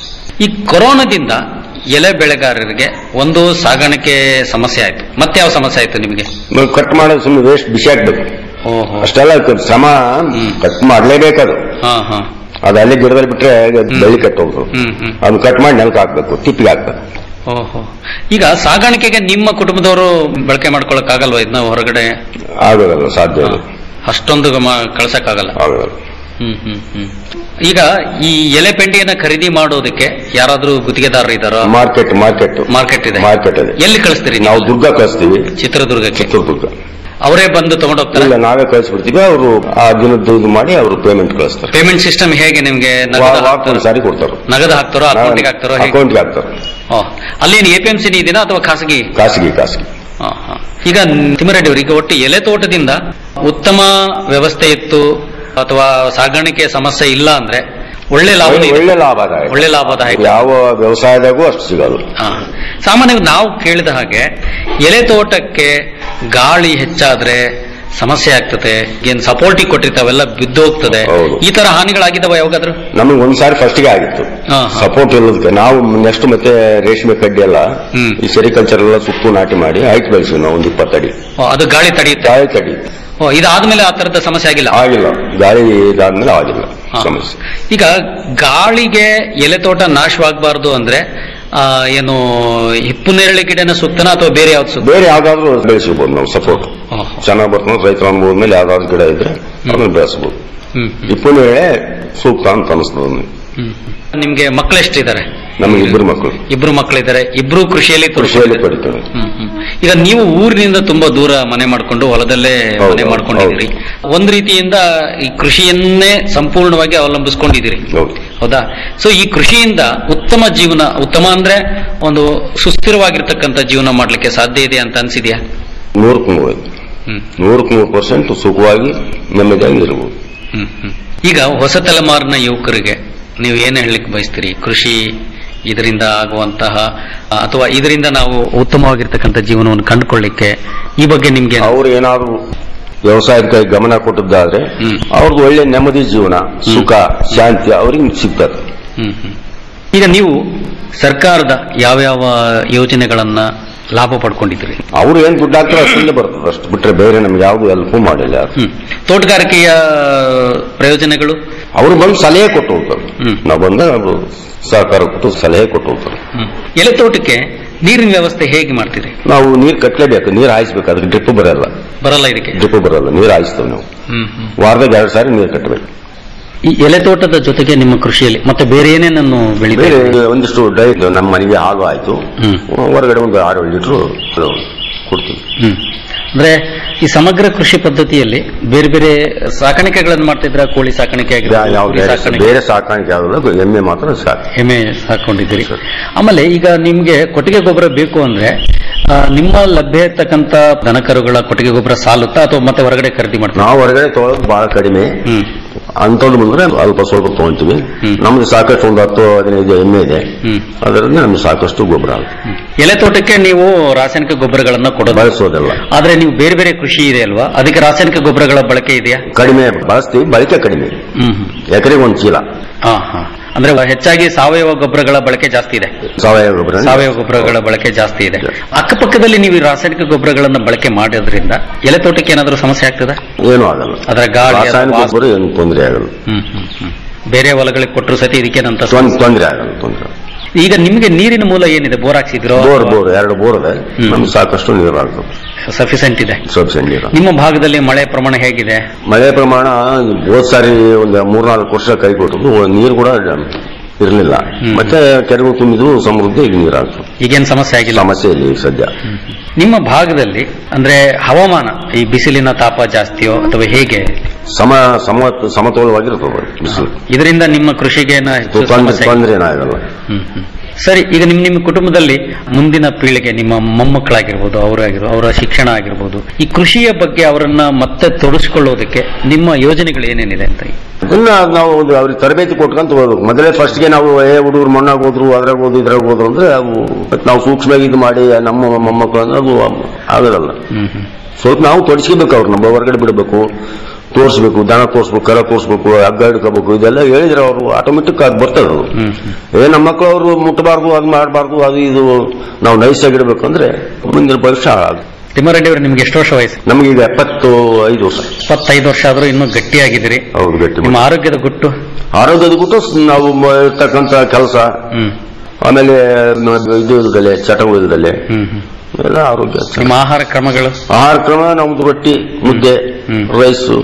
ಈ ಕೊರೋನಾದಿಂದ ಎಲೆ ಬೆಳೆಗಾರರಿಗೆ ಒಂದು ಸಾಗಾಣಿಕೆ ಸಮಸ್ಯೆ ಆಯ್ತು ಮತ್ತೆ ಯಾವ ಸಮಸ್ಯೆ ಆಯ್ತು ನಿಮಗೆ ನಾವು ಕಟ್ ಮಾಡೋದು ಸುಮ್ಮನೆ ವೇಸ್ಟ್ ಬಿಸಿ ಹಾಕ್ಬೇಕು ಓಹೋ ಅಷ್ಟೆಲ್ಲ ಕ- ಶ್ರಮ ಕಟ್ ಮಾಡಲೇಬೇಕದು ಹಾ ಹಾ ಅದು ಅಲ್ಲೇ ಗಿಡದಲ್ಲಿ ಬಿಟ್ರೆ ಬೆಳ್ಳಿ ಕಟ್ ಹೋಗ್ತದೆ ಹ್ಮ್ ಹ್ಮ್ ಅದನ್ನ ಕಟ್ ಮಾಡಿ ನೆಲಕ್ಕೆ ಹಾಕ್ಬೇಕು ತಿಪ್ಪಿಗೆ ಹಾಕ್ಬೇಕು ಓಹೋ ಈಗ ಸಾಗಾಣಿಕೆಗೆ ನಿಮ್ಮ ಕುಟುಂಬದವರು ಬಳಕೆ ಮಾಡ್ಕೊಳಕ್ ಆಗಲ್ವಾ ಇದನ್ನ ಹೊರಗಡೆ ಆಗೋದಲ್ಲ ಸಾಧ್ಯ ಇಲ್ಲ ಅಷ್ಟೊಂದು ಮ- ಕಳ್ಸಕ್ಕಾಗಲ್ಲ ಆಗೋದಲ್ಲ ಹ್ಮ್ ಹ್ಮ್ ಹ್ಮ್ ಈಗ ಈ ಎಲೆ ಪೆಂಡಿಯನ್ನ ಖರೀದಿ ಮಾಡೋದಕ್ಕೆ ಯಾರಾದ್ರೂ ಗುತ್ತಿಗೆದಾರರು ಇದಾರೋ ಮಾರ್ಕೆಟ್ ಮಾರ್ಕೆಟ್ ಮಾರ್ಕೆಟ್ ಇದೆ ಮಾರ್ಕೆಟ್ ಇದೆ ಎಲ್ಲಿ ಕಳಿಸ್ತೀರಿ ನಾವು ದುರ್ಗ ಕಳಿಸ್ತೀವಿ ಚಿತ್ರದುರ್ಗಕ್ಕೆ ಚಿತ್ರದುರ್ಗ ಅವರೇ ಬಂದು ತಗೊಂಡೋಗ್ತಾರೆ ಇಲ್ಲ ನಾವೇ ಕಳಿಸ್ಬಿಡ್ತೀವಿ ಅವರು ಆ ದಿನದ್ದು ಇದು ಮಾಡಿ ಅವರು ಪೇಮೆಂಟ್ ಕಳಿಸ್ತಾರೆ ಪೇಮೆಂಟ್ ಸಿಸ್ಟಮ್ ಹೇಗೆ ನಿಮ್ಗೆ ನಗದು ವಾ- ವಾರಕ್ಕೆ ಹಾಕ್ತಾರೋ? ಒಂದ್ ಸಾರಿ ಕೊಡ್ತಾರೆ ನಗದು ಹಾಕ್ತಾರೋ ಅಕೌಂಟಿಗೆ ಹಾಕ್ತಾರೋ ಹೇಗೆ ಅಕೌಂಟ್ಗೆ ಹಾಕ್ತಾರೆ ಓ, ಅಲ್ಲೇನು ಎಪಿಎಂಸಿ ಇದೆಯಾ ಅಥವಾ ಖಾಸಗಿ ಖಾಸಗಿ ಖಾಸಗಿ ಹಾ, ಹಾ. ಈಗ ತಿಮ್ಮರೆಡ್ಡಿ ಅವರು ಈಗ ಒಟ್ಟು ಎಲೆ ತೋಟದಿಂದ ಉತ್ತಮ ವ್ಯವಸ್ಥೆ ಇತ್ತು ಅಥವಾ ಸಾಗಾಣಿಕೆ ಸಮಸ್ಯೆ ಇಲ್ಲ ಅಂದ್ರೆ ಒಳ್ಳೆ ಲಾಭ ಇದೆ. ಒಳ್ಳೆ ಲಾಭದಾಯಕ ಒಳ್ಳೆ ಲಾಭದಾಯಕ ಯಾವ ವ್ಯವಸಾಯದಾಗೂ ಅಷ್ಟು ಸಿಗೋದು ಹಾ. ಸಾಮಾನ್ಯವಾಗಿ ನಾವು ಕೇಳಿದ ಹಾಗೆ ಎಲೆ ತೋಟಕ್ಕೆ ಗಾಳಿ ಹೆಚ್ಚಾದ್ರೆ ಸಮಸ್ಯೆ ಆಗ್ತದೆ ಏನ್ ಸಪೋರ್ಟಿಗೆ ಕೊಟ್ಟಿರ್ತಾವೆಲ್ಲ ಬಿದ್ದೋಗ್ತದೆ ಹೌದು. ಈ ತರ ಹಾನಿಗಳಾಗಿದ್ದಾವ ಯಾವಾಗಾದ್ರೂ ನಮಗೆ ಒಂದ್ಸಾರಿ ಫಸ್ಟ್ಗೆ ಆಗಿತ್ತು ಹಾ, ಹಾ. ಸಪೋರ್ಟ್ ಇಲ್ಲದಕ್ಕೆ ನಾವು ನೆಕ್ಸ್ಟ್ ಮತ್ತೆ ರೇಷ್ಮೆ ಕಡ್ಡಿ ಎಲ್ಲ ಈ ಸೆರಿಕಲ್ಚರ್ ಎಲ್ಲ ಸುತ್ತು ನಾಟಿ ಮಾಡಿ ಹೈಟ್ ಬೆಳೆಸಿವಿ ನಾವು ಒಂದು ಇಪ್ಪತ್ತಡಿ ಓ, ಅದು ಗಾಳಿ ತಡೆಯುತ್ತೆ ಗಾಳಿ ಕಡ್ಡಿ ಓ ಇದಾದ್ಮೇಲೆ ಆ ತರದ ಸಮಸ್ಯೆ ಆಗಿಲ್ಲ ಆಗಿಲ್ಲ ಗಾಳಿ ಇದಾದ್ಮೇಲೆ ಆಗಿಲ್ಲ ಹಾ. ಸಮಸ್ಯೆ ಈಗ ಗಾಳಿಗೆ ಎಲೆ ತೋಟ ನಾಶವಾಗಬಾರ್ದು ಅಂದ್ರೆ ಆ, ಏನು ಹಿಪ್ಪು ನೇರಳೆ ಗಿಡನ ಸುತ್ತನ ಅಥವಾ ಬೇರೆ ಯಾವ್ದು ಸುತ್ತ ಬೇರೆ ಯಾವ್ದಾದ್ರು ಬೆಳೆಸಬಹುದು ನಾವು ಸಪೋರ್ಟ್ ಚೆನ್ನಾಗಿ ಬರ್ತದೆ ರೈತರ ಅನುಭವದ ಮೇಲೆ ಯಾವ್ದಾದ್ರು ಗಿಡ ಇದ್ರೆ ಅದನ್ನ ಬೆಳೆಸಬಹುದು ಹ್ಮ್. ಇಪ್ಪು ವೇಳೆ ಸೂಕ್ತ ಅಂತ ಅನಿಸ್ತದೆ ನನಗೆ. ನಿಮ್ಗೆ ಮಕ್ಳು ಎಷ್ಟಿದ್ದಾರೆ ನಮಗೆ ಇಬ್ಬರು ಮಕ್ಕಳು ಇಬ್ರು ಮಕ್ಕಳಿದ್ದಾರೆ ಇಬ್ರು ಕೃಷಿಯಲ್ಲಿ ಕೃಷಿಯಲ್ಲಿ ತೊಡಗಿದ್ದಾರೆ. ಪಡಿತಾರೆ ಹ್ಮ್, ಹ್ಮ್. ಈಗ ನೀವು ಊರಿನಿಂದ ತುಂಬಾ ದೂರ ಮನೆ ಮಾಡ್ಕೊಂಡು ಹೊಲದಲ್ಲೇ ಹೌದು, ಮನೆ ಮಾಡ್ಕೊಂಡಿದ್ದೀರಿ ಒಂದ್ ರೀತಿಯಿಂದ ಈ ಕೃಷಿಯನ್ನೇ ಸಂಪೂರ್ಣವಾಗಿ ಅವಲಂಬಿಸ್ಕೊಂಡಿದ್ದೀರಿ ಹೌದು ಹೌದಾ ಸೊ ಈ ಕೃಷಿಯಿಂದ ಉತ್ತಮ ಜೀವನ ಉತ್ತಮ ಅಂದ್ರೆ ಒಂದು ಸುಸ್ಥಿರವಾಗಿರ್ತಕ್ಕಂಥ ಜೀವನ ಮಾಡ್ಲಿಕ್ಕೆ ಸಾಧ್ಯ ಇದೆ ಅಂತ ಅನ್ಸಿದ್ಯಾ ನೂರಕ್ಕೆ ನೂರು ಹ್ಮ್. ನೂರಕ್ಕೆ ನೂರು ಪರ್ಸೆಂಟ್ ಸುಖವಾಗಿ ನೆಮ್ಮದಿಯಾಗಿ ಇರಬಹುದು ಹ್ಮ್, ಹ್ಮ್. ಈಗ ಹೊಸ ತಲೆಮಾರಿನ ಯುವಕರಿಗೆ ನೀವು ಏನು ಹೇಳಲಿಕ್ಕೆ ಬಯಸ್ತೀರಿ ಕೃಷಿ ಇದರಿಂದ ಆಗುವಂತಹ ಆ, ಅಥವಾ ಇದರಿಂದ ನಾವು ಉತ್ತಮವಾಗಿರ್ತಕ್ಕಂಥ ಜೀವನವನ್ನು ಕಂಡುಕೊಳ್ಳಿಕ್ಕೆ ಈ ಬಗ್ಗೆ ನಿಮ್ಗೆ ಅವ್ರು ಏನಾದ್ರು ವ್ಯವಸಾಯದ ಕೈ ಗಮನ ಕೊಟ್ಟದ್ದಾದ್ರೆ ಅವ್ರದ್ದು ಒಳ್ಳೆ ನೆಮ್ಮದಿ ಜೀವನ ಸುಖ ಶಾಂತಿ ಅವ್ರಿಗೆ ಸಿಗ್ತದೆ ಹ್ಮ್, ಹ್ಮ್. ಈಗ ನೀವು ಸರ್ಕಾರದ ಯಾವ್ಯಾವ ಯೋಜನೆಗಳನ್ನ ಲಾಭ ಪಡ್ಕೊಂಡಿದ್ದೀರಿ ಅವ್ರು ಏನ್ ದುಡ್ಡು ಹಾಕ್ತಾರೆ ಅಷ್ಟಲ್ಲೇ ಬರ್ತದೆ ಅಷ್ಟು ಬಿಟ್ರೆ ಬೇರೆ ನಮ್ಗೆ ಯಾವ್ದು ಹೆಲ್ಪ್ ಮಾಡಿಲ್ಲ ಯಾರು ಹ್ಮ್. ತೋಟಗಾರಿಕೆಯ ಪ್ರಯೋಜನಗಳು ಅವರು ಬಂದು ಸಲಹೆ ಕೊಟ್ಟು ಹೋಗ್ತಾರೆ ನಾವು ಬಂದ ಅವರು ಸಹಕಾರ ಕೊಟ್ಟು ಸಲಹೆ ಕೊಟ್ಟು ಹೋಗ್ತಾರೆ ಹ್ಮ್. ಎಲೆ ತೋಟಕ್ಕೆ ನೀರಿನ ವ್ಯವಸ್ಥೆ ಹೇಗೆ ಮಾಡ್ತೀರಿ ನಾವು ನೀರು ಕಟ್ಟಲೇಬೇಕು ನೀರು ಹಾಯಿಸ್ಬೇಕು ಅದಕ್ಕೆ ಡ್ರಿಪ್ ಬರಲ್ಲ ಬರಲ್ಲ ಇದಕ್ಕೆ ಡ್ರಿಪ್ ಬರಲ್ಲ ನೀರು ಹಾಯಿಸ್ತೇವೆ ನಾವು ಹ್ಮ್, ಹ್ಮ್. ವಾರದಾಗ ಎರಡು ಸಾರಿ ನೀರು ಕಟ್ಟಬೇಕು ಈ ಎಲೆ ತೋಟದ ಜೊತೆಗೆ ನಿಮ್ಮ ಕೃಷಿಯಲ್ಲಿ ಮತ್ತೆ ಬೇರೆ ಏನೇನನ್ನು ಬೇರೆ ಬೆಳಿಬೇಕು ಒಂದಿಷ್ಟು ಡೈ ನಮ್ಮ ಮನೆಗೆ ಹಾಲು ಆಯ್ತು ಹೊರಗಡೆ ಒಂದು ಆರು ಏಳು ಲೀಟ್ರು ಅದು ಕೊಡ್ತೀವಿ ಹ್ಮ್ ಅಂದ್ರೆ ಈ ಸಮಗ್ರ ಕೃಷಿ ಪದ್ಧತಿಯಲ್ಲಿ ಬೇರೆ ಬೇರೆ ಸಾಕಾಣಿಕೆಗಳನ್ನು ಮಾಡ್ತಿದ್ರ ಕೋಳಿ ಸಾಕಾಣಿಕೆ ಆಗಿರ್ಬೋದು, ಯಾವ ಕುರಿ ಬೇರೆ ಸಾಕಾಣಿಕೆ ಬೇರೆ ಸಾಕಾಣಿಕೆ ಯಾವ್ದಲ್ಲ ಎಮ್ಮೆ ಮಾತ್ರ ಸಾಕು ಎಮ್ಮೆ ಸಾಕೊಂಡಿದ್ದೀರಿ ಆಮೇಲೆ ಈಗ ನಿಮ್ಗೆ ಕೊಟ್ಟಿಗೆ ಗೊಬ್ಬರ ಬೇಕು ಅಂದ್ರೆ ಆ, ನಿಮ್ಮ ಲಭ್ಯ ಇರ್ತಕ್ಕಂತ ದನಕರುಗಳ ಕೊಟ್ಟಿಗೆ ಗೊಬ್ಬರ ಸಾಲುತ್ತಾ ಅಥವಾ ಮತ್ತೆ ಹೊರಗಡೆ ಖರೀದಿ ಮಾಡ್ತೀರಾ ನಾವು ಹೊರಗಡೆ ತೊಗೊಳೋದು ಬಹಳ ಕಡಿಮೆ ಅಂಥದ್ದು ಬಂದ್ರೆ ಅಲ್ಪ ಸ್ವಲ್ಪ ತೊಗೊಂತೀವಿ ನಮ್ದು ಸಾಕಷ್ಟು ಒಂದು ಹತ್ತು ಹದಿನೈದು ಎಮ್ಮೆ ಇದೆ ಅದರಲ್ಲಿ ನಮ್ಗೆ ಸಾಕಷ್ಟು ಗೊಬ್ಬರ ಆಗುತ್ತೆ ಎಲೆ ತೋಟಕ್ಕೆ ನೀವು ರಾಸಾಯನಿಕ ಗೊಬ್ಬರಗಳನ್ನ ಕೊಡೋದು ಬಳಸೋದಲ್ಲ ಆದ್ರೆ ನೀವು ಬೇರೆ ಬೇರೆ ಕೃಷಿ ಇದೆ ಅಲ್ವಾ ಅದಕ್ಕೆ ರಾಸಾಯನಿಕ ಗೊಬ್ಬರಗಳ ಬಳಕೆ ಇದೆಯಾ ಕಡಿಮೆ ಬಳಸ್ತೀವಿ ಬಳಕೆ ಕಡಿಮೆ ಹ್ಮ್ ಎಕರೆಗೆ ಒಂದು ಚೀಲ ಹಾ ಹಾ ಅಂದ್ರೆ ಹೆಚ್ಚಾಗಿ ಸಾವಯವ ಗೊಬ್ಬರಗಳ ಬಳಕೆ ಜಾಸ್ತಿ ಇದೆ ಸಾವಯವ ಗೊಬ್ಬರ ಸಾವಯವ ಗೊಬ್ಬರಗಳ ಬಳಕೆ ಜಾಸ್ತಿ ಇದೆ ಅಕ್ಕಪಕ್ಕದಲ್ಲಿ ನೀವು ಈ ರಾಸಾಯನಿಕ ಗೊಬ್ಬರಗಳನ್ನ ಬಳಕೆ ಮಾಡೋದ್ರಿಂದ ಎಲೆ ತೋಟಕ್ಕೆ ಏನಾದರೂ ಸಮಸ್ಯೆ ಆಗ್ತದ ಏನೂ ಆಗಲ್ಲ ಅದರ ಗಾಳಿ ಅದರ ರಾಸಾಯನಿಕ ವಾಸನೆ- ಗೊಬ್ಬರ ಏನು ತೊಂದರೆ ಆಗಲ್ಲ ಹ್ಮ್ ಹ್ಮ್ ಹ್ಮ್ ಬೇರೆ ಹೊಲಗಳಿಗೆ ಕೊಟ್ಟರು ಸತಿ ಇದಕ್ಕೇನಂತ ತೊಂದ್- ತೊಂದರೆ ಆಗಲ್ಲ ತೊಂದರೆ ಆಗಲ್ಲ. ಈಗ ನಿಮ್ಗೆ ನೀರಿನ ಮೂಲ ಏನಿದೆ ಬೋರ್ ಹಾಕ್ಸಿದ್ರು ಬೋರ್ ಬೋರ್ ಎರಡು ಬೋರ್ ಇದೆ ನಮ್ಗೆ ಸಾಕಷ್ಟು ನೀರು ಆಗ್ತದೆ ಸಫಿಸೆಂಟ್ ಇದೆ ಸಬ್ಸಿಡಿ ನೀರು ನಿಮ್ಮ ಭಾಗದಲ್ಲಿ ಮಳೆ ಪ್ರಮಾಣ ಹೇಗಿದೆ ಮಳೆ ಪ್ರಮಾಣ ಹೋದ್ ಸಾರಿ ಒಂದು ಮೂರ್ನಾಲ್ಕು ವರ್ಷ ಕೈ ಕೊಟ್ಟದ್ದು ನೀರು ಕೂಡ ಇರಲಿಲ್ಲ ಮತ್ತೆ ಕೆರೆಗಳು ತುಂಬಿದ್ವು ಸಮೃದ್ಧಿ ಈಗ ನೀರಾಗ್ತು ಈಗೇನು ಸಮಸ್ಯೆ ಆಗಿಲ್ಲ ಸಮಸ್ಯೆ ಇಲ್ಲ ಈಗ ಸದ್ಯ ನಿಮ್ಮ ಭಾಗದಲ್ಲಿ ಅಂದ್ರೆ ಹವಾಮಾನ ಈ ಬಿಸಿಲಿನ ತಾಪ ಜಾಸ್ತಿಯೋ ಅಥವಾ ಹೇಗೆ ಸಮ ಸಮ ಸಮತೋಲವಾಗಿರ್ತದೆ ಬಿಸಿಲು ಇದರಿಂದ ನಿಮ್ಮ ಕೃಷಿಗೆ ಏನ ಹೆಚ್ಚು ತೊಂದ್ರೆ ಸಮಸ್ಯೆ ತೊಂದ್ರೆ ಏನಾಗಲ್ಲ ಹ್ಮ್, ಹ್ಮ್. ಸರಿ ಈಗ ನಿಮ್ ನಿಮ್ಮ ಕುಟುಂಬದಲ್ಲಿ ಮುಂದಿನ ಪೀಳಿಗೆ ನಿಮ್ಮ ಮೊಮ್ಮಕ್ಕಳಾಗಿರ್ಬೋದು ಅವರಾಗಿರ್ಬೋದು ಅವರ ಶಿಕ್ಷಣ ಆಗಿರ್ಬೋದು ಈ ಕೃಷಿಯ ಬಗ್ಗೆ ಅವರನ್ನ ಮತ್ತೆ ತೊಡಗಿಸ್ಕೊಳ್ಳೋದಕ್ಕೆ ನಿಮ್ಮ ಯೋಜನೆಗಳು ಏನೇನಿದೆ ಅಂತ ಅದನ್ನ ನಾವು ಒಂದು ಅವ್ರಿಗೆ ತರಬೇತಿ ಕೊಟ್ಕೊಂತ ಹೋಗ್ಬೇಕು ಮೊದಲೇ ಫಸ್ಟ್ಗೆ ನಾವು ಏ ಹುಡುಗರು ಮಣ್ಣಾಗ ಹೋದ್ರು ಅದ್ರಾಗ ಹೋದ್ರು ಇದ್ರಾಗ ಹೋದ್ರು ಅಂದ್ರೆ ಅವು ಮತ್ತೆ ನಾವು ಸೂಕ್ಷ್ಮವಾಗಿ ಇದು ಮಾಡಿ ನಮ್ಮ ಮೊಮ್ಮಕ್ಕಳು ಅಂದ್ರೆ ಅದು ಆಗೋದಲ್ಲ ಸ್ವಲ್ಪ ನಾವು ತೊಡಸ್ಕೋಬೇಕು ಅವ್ರು ನಮ್ಮ ಹೊರಗಡೆ ಬಿಡಬೇಕು ತೋರಿಸ್ಬೇಕು ದನ ತೋರಿಸ್ಬೇಕು ಕರ ತೋರಿಸ್ಬೇಕು ಹಗ್ಗ ಹಿಡ್ಕೋಬೇಕು ಇದೆಲ್ಲ ಹೇಳಿದ್ರೆ ಅವರು ಆಟೋಮೆಟಿಕ್ ಆಗಿ ಬರ್ತದೆ ಅದು ಏ ನಮ್ಮ ಮಕ್ಕಳು ಅವರು ಮುಟ್ಟಬಾರ್ದು ಅದು ಮಾಡಬಾರ್ದು ಅದು ಇದು ನಾವು ನೈಸಾಗಿ ಇಡಬೇಕು ಅಂದ್ರೆ ಮುಂದಿನ ಭವಿಷ್ಯ ಹಾಳಾಗುತ್ತೆ ತಿಮ್ಮಾರೆಡ್ಡಿ ಅವರು ನಿಮ್ಗೆ ಎಷ್ಟು ವರ್ಷ ವಯಸ್ಸು ನಮಗೀಗ ಎಪ್ಪತ್ತು ಐದು ವರ್ಷ ಇಪ್ಪತ್ತೈದು ವರ್ಷ ಆದ್ರೂ ಇನ್ನೂ ಗಟ್ಟಿಯಾಗಿದ್ದೀರಿ ಹೌದು ಗಟ್ಟಿ ನಿಮ್ಮ ಆರೋಗ್ಯದ ಗುಟ್ಟು ಆರೋಗ್ಯದ ಬಿಟ್ಟು ನಾವು ಮ- ಇರ್ತಕ್ಕಂಥ ಕೆಲಸ ಆಮೇಲೆ ಮ- ಇದು ಇಲ್ದಲೆ ಚಟಗಳು ಇಲ್ದಲೆ ಎಲ್ಲ ಆರೋಗ್ಯ ನಿಮ್ಮ ಆಹಾರ ಕ್ರಮಗಳು ಆಹಾರ ಕ್ರಮ ನಮ್ದು ರೊಟ್ಟಿ ಮುದ್ದೆ ರೈಸು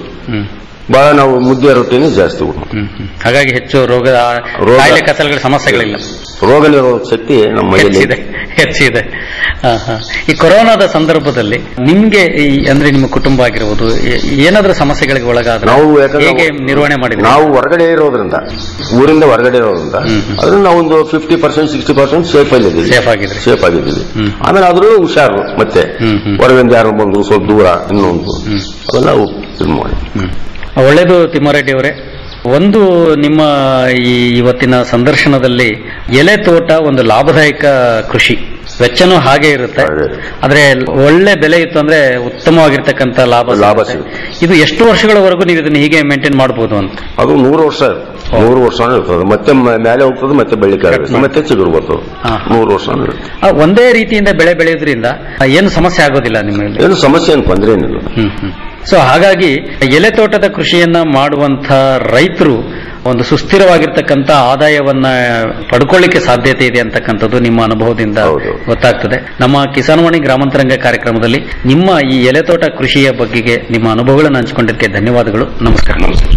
ಬಹಳ ನಾವು ಮುದ್ದೆ ರೊಟ್ಟಿನೇ ಜಾಸ್ತಿ ಊಟ ಮಾಡ್ತೀವಿ. ಹಾಗಾಗಿ ಹೆಚ್ಚು ರೋಗದ ರೋಗ- ಕಾಯಿಲೆ ಕಸಲುಗಳ ಸಮಸ್ಯೆಗಳಿಲ್ಲ ರೋಗ ನಿರೋಧಕ ಶಕ್ತಿ ನಮ್ಮ ಮೈಯಲ್ಲಿ ಹೆಚ್ಚಿದೆ ಹೆಚ್ಚಿದೆ ಹಾ, ಹಾ. ಈ ಕೊರೋನಾದ ಸಂದರ್ಭದಲ್ಲಿ ನಿಮ್ಗೆ ಈ ಅಂದ್ರೆ ನಿಮ್ಮ ಕುಟುಂಬ ಆಗಿರ್ಬೋದು ಏ- ಏನಾದ್ರೂ ಸಮಸ್ಯೆಗಳಿಗೆ ಒಳಗಾದ್ರೆ ನಾವು ಯಾಕಂದ್ರೆ ಹೇಗೆ ನಿರ್ವಹಣೆ ಮಾಡಿದ್ರಿ ನಾವು ಹೊರಗಡೆ ಇರೋದ್ರಿಂದ ಊರಿಂದ ಹೊರಗಡೆ ಇರೋದ್ರಿಂದ ಅದ್ರಿಂದ ನಾವು ಒಂದು fifty percent sixty percent safe ಅಲ್ಲಿದ್ದೀವಿ ಸೇಫ್ ಆಗಿದ್ರಿ ಸೇಫ್ ಆಗಿದ್ದೀವಿ ಆಮೇಲೆ ಆದ್ರೂ ಹುಷಾರು ಮತ್ತೆ ಹೊರಗಿಂದ ಯಾರು ಬಂದು ಸ್ವಲ್ಪ ದೂರ ಇನ್ನೊಂದು ಅದೆಲ್ಲ ನಾವು ಇದು ಮಾಡಿ ಒಳ್ಳೇದು ತಿಮ್ಮಾರೆಡ್ಡಿ ಅವರೇ ಒಂದು ನಿಮ್ಮ ಈ ಇವತ್ತಿನ ಸಂದರ್ಶನದಲ್ಲಿ ಎಲೆ ತೋಟ ಒಂದು ಲಾಭದಾಯಕ ಕೃಷಿ ವೆಚ್ಚನೂ ಹಾಗೆ ಇರುತ್ತೆ ಆದ್ರೆ ಒಳ್ಳೆ ಬೆಲೆ ಇತ್ತು ಅಂದ್ರೆ ಉತ್ತಮವಾಗಿರ್ತಕ್ಕಂಥ ಲಾಭ ಲಾಭ ಸಿಗುತ್ತೆ. ಇದು ಎಷ್ಟು ವರ್ಷಗಳವರೆಗೂ ನೀವು ಇದನ್ನ ಹೀಗೆ ಮೇಂಟೈನ್ ಮಾಡಬಹುದು ಅಂತ ಅದು ನೂರು ವರ್ಷ ನೂರು ವರ್ಷ ಇರ್ತದೆ ಮತ್ತೆ ಮ- ಮೇಲೆ ಹೋಗ್ತದೆ ಮತ್ತೆ ಬೆಳಿಗ್ಗೆ ಮತ್ತೆ ಚಿಗುರು ಬರ್ತದೆ ನೂರು ವರ್ಷ ಇರ್ತದೆ ಆ, ಒಂದೇ ರೀತಿಯಿಂದ ಬೆಳೆ ಬೆಳೆಯೋದ್ರಿಂದ ಆ, ಏನು ಸಮಸ್ಯೆ ಆಗೋದಿಲ್ಲ ನಿಮ್ಮಲ್ಲಿ ಏನು ಸಮಸ್ಯೆ ಏನು ತೊಂದರೆ ಏನಿಲ್ಲ ಸೊ ಹಾಗಾಗಿ ಎಲೆ ತೋಟದ ಕೃಷಿಯನ್ನ ಮಾಡುವಂತ ರೈತರು ಒಂದು ಸುಸ್ಥಿರವಾಗಿರ್ತಕ್ಕಂಥ ಆದಾಯವನ್ನ ಪಡ್ಕೊಳ್ಳಿಕ್ಕೆ ಸಾಧ್ಯತೆ ಇದೆ ಅಂತಕ್ಕಂಥದ್ದು ನಿಮ್ಮ ಅನುಭವದಿಂದ ಗೊತ್ತಾಗ್ತದೆ ನಮ್ಮ ಕಿಸಾನ್ವಾಣಿ ಗ್ರಾಮಾಂತರಂಗ ಕಾರ್ಯಕ್ರಮದಲ್ಲಿ ನಿಮ್ಮ ಈ ಎಲೆ ತೋಟ ಕೃಷಿಯ ಬಗೆಗೆ ನಿಮ್ಮ ಅನುಭವಗಳನ್ನು ಹಂಚಿಕೊಂಡಿದ್ದಕ್ಕೆ ಧನ್ಯವಾದಗಳು ನಮಸ್ಕಾರ ನಮಸ್ಕಾರ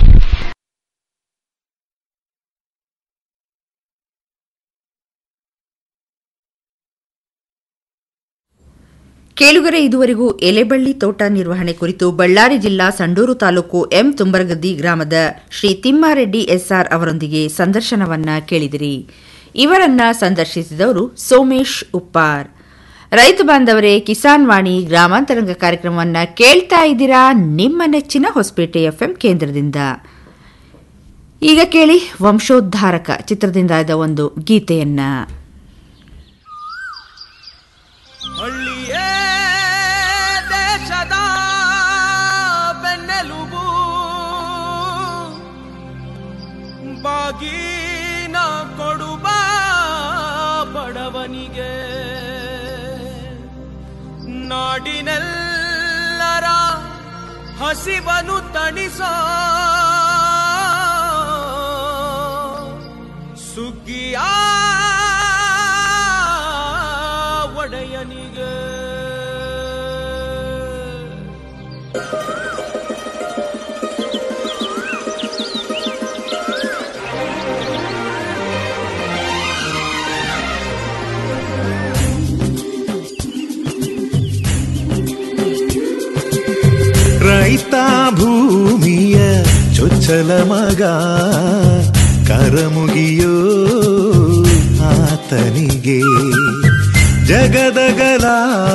ಕೇಳುಗರೆ ಇದುವರೆಗೂ ಎಲೆಬಳ್ಳಿ ತೋಟ ನಿರ್ವಹಣೆ ಕುರಿತು ಬಳ್ಳಾರಿ ಜಿಲ್ಲಾ ಸಂಡೂರು ತಾಲೂಕು ಎಂ ತುಂಬರಗದ್ದಿ ಗ್ರಾಮದ ಶ್ರೀ ತಿಮ್ಮಾರೆಡ್ಡಿ ಎಸ್ಆರ್ ಅವರೊಂದಿಗೆ ಸಂದರ್ಶನವನ್ನ ಕೇಳಿದಿರಿ ಇವರನ್ನ ಸಂದರ್ಶಿಸಿದವರು ಸೋಮೇಶ್ ಉಪ್ಪಾರ್ ರೈತ ಬಾಂಧವರೇ ಕಿಸಾನ್ ವಾಣಿ ಗ್ರಾಮಾಂತರಂಗ ಕಾರ್ಯಕ್ರಮವನ್ನ ಕೇಳ್ತಾ ಇದ್ದೀರಾ ನಿಮ್ಮ ನೆಚ್ಚಿನ ಹೊಸಪೇಟೆ ಎಫ್ಎಂ ಕೇಂದ್ರದಿಂದ ಈಗ ಕೇಳಿ ವಂಶೋದ್ಧಾರಕ ಚಿತ್ರದಿಂದ ಆದ ಒಂದು ಗೀತೆಯನ್ನ ಹಳ್ಳಿಯೇ ದೇಶದ ಬೆನ್ನೆಲುಬು ಬಾಗಿನ ಕೊಡುವ ಬಡವನಿಗೆ ನಾಡಿನೆಲ್ಲರ ಹಸಿವನು ತಣಿಸೋ ಸುಗ್ಗಿಯ ಒಡೆಯನಿಗೆ ರೈತ ಭೂಮಿಯ ಚೊಚ್ಚಲ ಮಗ ಕರಮುಗಿಯೋ ಆತನಿಗೆ ಜಗದಗಲ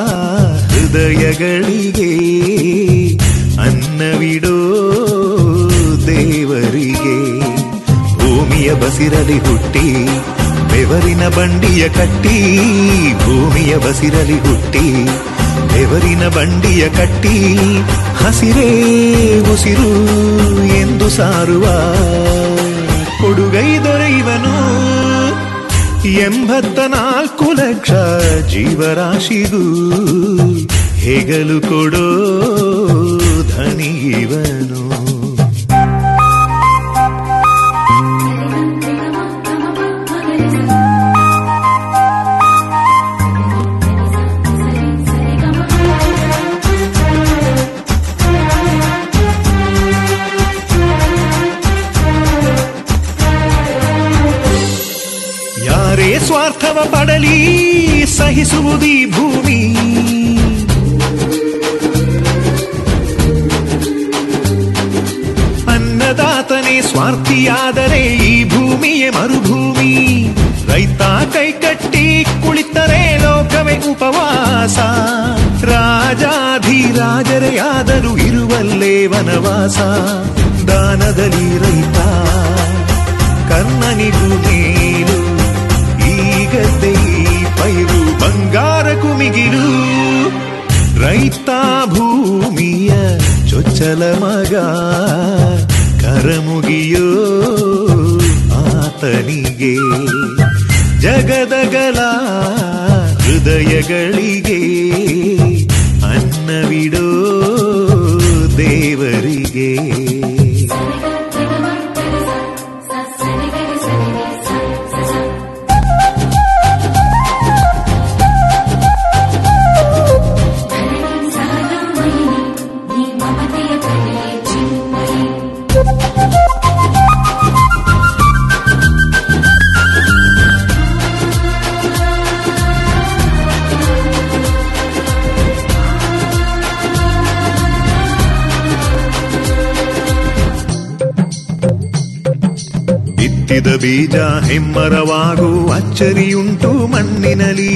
ಹೃದಯಗಳಿಗೆ ಅನ್ನವಿಡೋ ದೇವರಿಗೆ ಭೂಮಿಯ ಬಸಿರಲಿ ಹುಟ್ಟಿ ಬೆವರಿನ ಬಂಡಿಯ ಕಟ್ಟಿ ಭೂಮಿಯ ಬಸಿರಲಿ ಹುಟ್ಟಿ ಬೆವರಿನ ಬಂಡಿಯ ಕಟ್ಟಿ ಹಸಿರೇ ಉಸಿರು ಎಂದು ಸಾರುವ ಕೊಡುಗೈ ದೊರೆಯುವನು ಎಂಬತ್ತ ನಾಲ್ಕು ಲಕ್ಷ ಜೀವರಾಶಿಗೂ ಹೆಗಲು ಕೊಡೋ ಧನಿವನು ಆಗಲಿ ಸಹಿಸುವುದೀ ಭೂಮಿ ಅನ್ನದಾತನೇ ಸ್ವಾರ್ಥಿಯಾದರೆ ಈ ಭೂಮಿಯೇ ಮರುಭೂಮಿ ರೈತ ಕೈಕಟ್ಟಿ ಕುಳಿತರೆ ಲೋಕವೇ ಉಪವಾಸ ರಾಜಾಧಿರಾಜರೇ ಆದರೂ ಇರುವಲ್ಲೇ ವನವಾಸ ದಾನದಲ್ಲಿ ರೈತ ಕರ್ಣನಿಗೂ ಮೇಲು ಈಗದ್ದೇ ಈ ಪೈರು ಬಂಗಾರ ಕುಮಿಗಿರು ರೈತ ಭೂಮಿಯ ಚೊಚ್ಚಲ ಮಗ ಕರಮುಗಿಯೋ ಆತನಿಗೆ ಜಗದಗಲ ಹೃದಯಗಳಿಗೆ ಅನ್ನವಿಡೋ ದೇವರಿಗೆ ಬಿತ್ತಿದ ಬೀಜ ಹೆಮ್ಮರವಾಗು ಅಚ್ಚರಿಯುಂಟು ಮಣ್ಣಿನಲಿ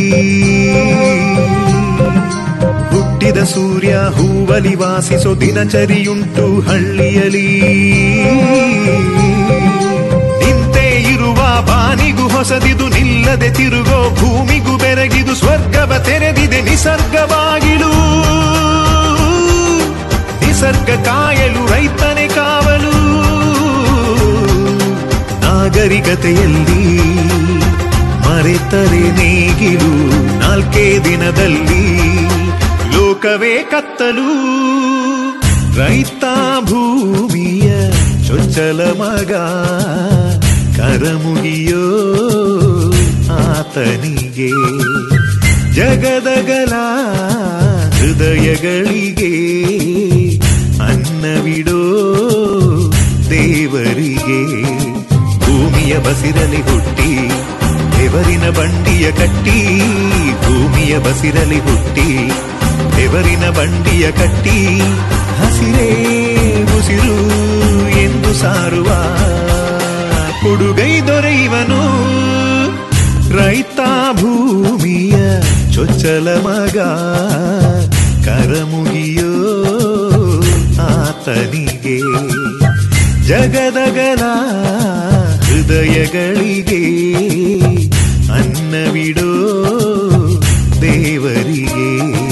ಹುಟ್ಟಿದ ಸೂರ್ಯ ಹೂವಲಿ ವಾಸಿಸೋ ದಿನಚರಿಯುಂಟು ಹಳ್ಳಿಯಲಿ ನಿಂತೇ ಇರುವ ಬಾನಿಗೂ ಹೊಸದಿದು ನಿಲ್ಲದೆ ತಿರುಗೋ ಭೂಮಿಗೂ ಬೆರಗಿದು ಸ್ವರ್ಗವ ತೆರೆದಿದೆ ನಿಸರ್ಗವಾಗಿಲು ನಿಸರ್ಗ ಕಾಯಲು ರೈತನೇ ಕಾವಲು ನಾಗರಿಕತೆಯಲ್ಲಿ ಮರೆತರೆ ನೇಗಿಲು ನಾಲ್ಕೇ ದಿನದಲ್ಲಿ ಲೋಕವೇ ಕತ್ತಲು ರೈತ ಭೂಮಿಯ ಚೊಚ್ಚಲ ಮಗ ಕರಮುಗಿಯೋ ಆತನಿಗೆ ಜಗದಗಲ ಹೃದಯಗಳಿಗೆ ಅನ್ನವಿಡೋ ದೇವರಿಗೆ ಭೂಮಿಯ ಬಸಿರಲಿ ಹುಟ್ಟಿ ಬೆವರಿನ ಬಂಡಿಯ ಕಟ್ಟಿ ಭೂಮಿಯ ಬಸಿರಲಿ ಹುಟ್ಟಿ ಬೆವರಿನ ಬಂಡಿಯ ಕಟ್ಟಿ ಹಸಿರೇ ಉಸಿರು ಎಂದು ಸಾರುವ ಕೊಡುಗೈ ದೊರೆಯುವನು ರೈತ ಭೂಮಿಯ ಚೊಚ್ಚಲ ಮಗ ಕರಮುಗಿಯೋ ಆತನಿಗೆ ಜಗದಗಲ ಹೃದಯಗಳಿಗೆ ಅನ್ನವಿಡೋ ದೇವರಿಗೆ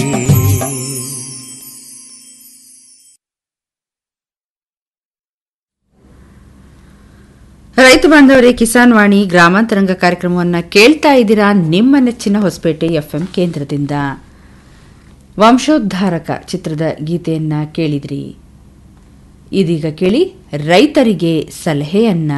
ರೈತ ಬಾಂಧವರೇ ಕಿಸಾನ್ ವಾಣಿ ಗ್ರಾಮಾಂತರಂಗ ಕಾರ್ಯಕ್ರಮವನ್ನ ಕೇಳ್ತಾ ಇದ್ದೀರಾ ನಿಮ್ಮ ನೆಚ್ಚಿನ ಹೊಸಪೇಟೆ ಎಫ್ಎಂ ಕೇಂದ್ರದಿಂದ ವಂಶೋದ್ಧಾರಕ ಚಿತ್ರದ ಗೀತೆಯನ್ನ ಕೇಳಿದ್ರಿ ಇದೀಗ ಕೇಳಿ ರೈತರಿಗೆ ಸಲಹೆಯನ್ನ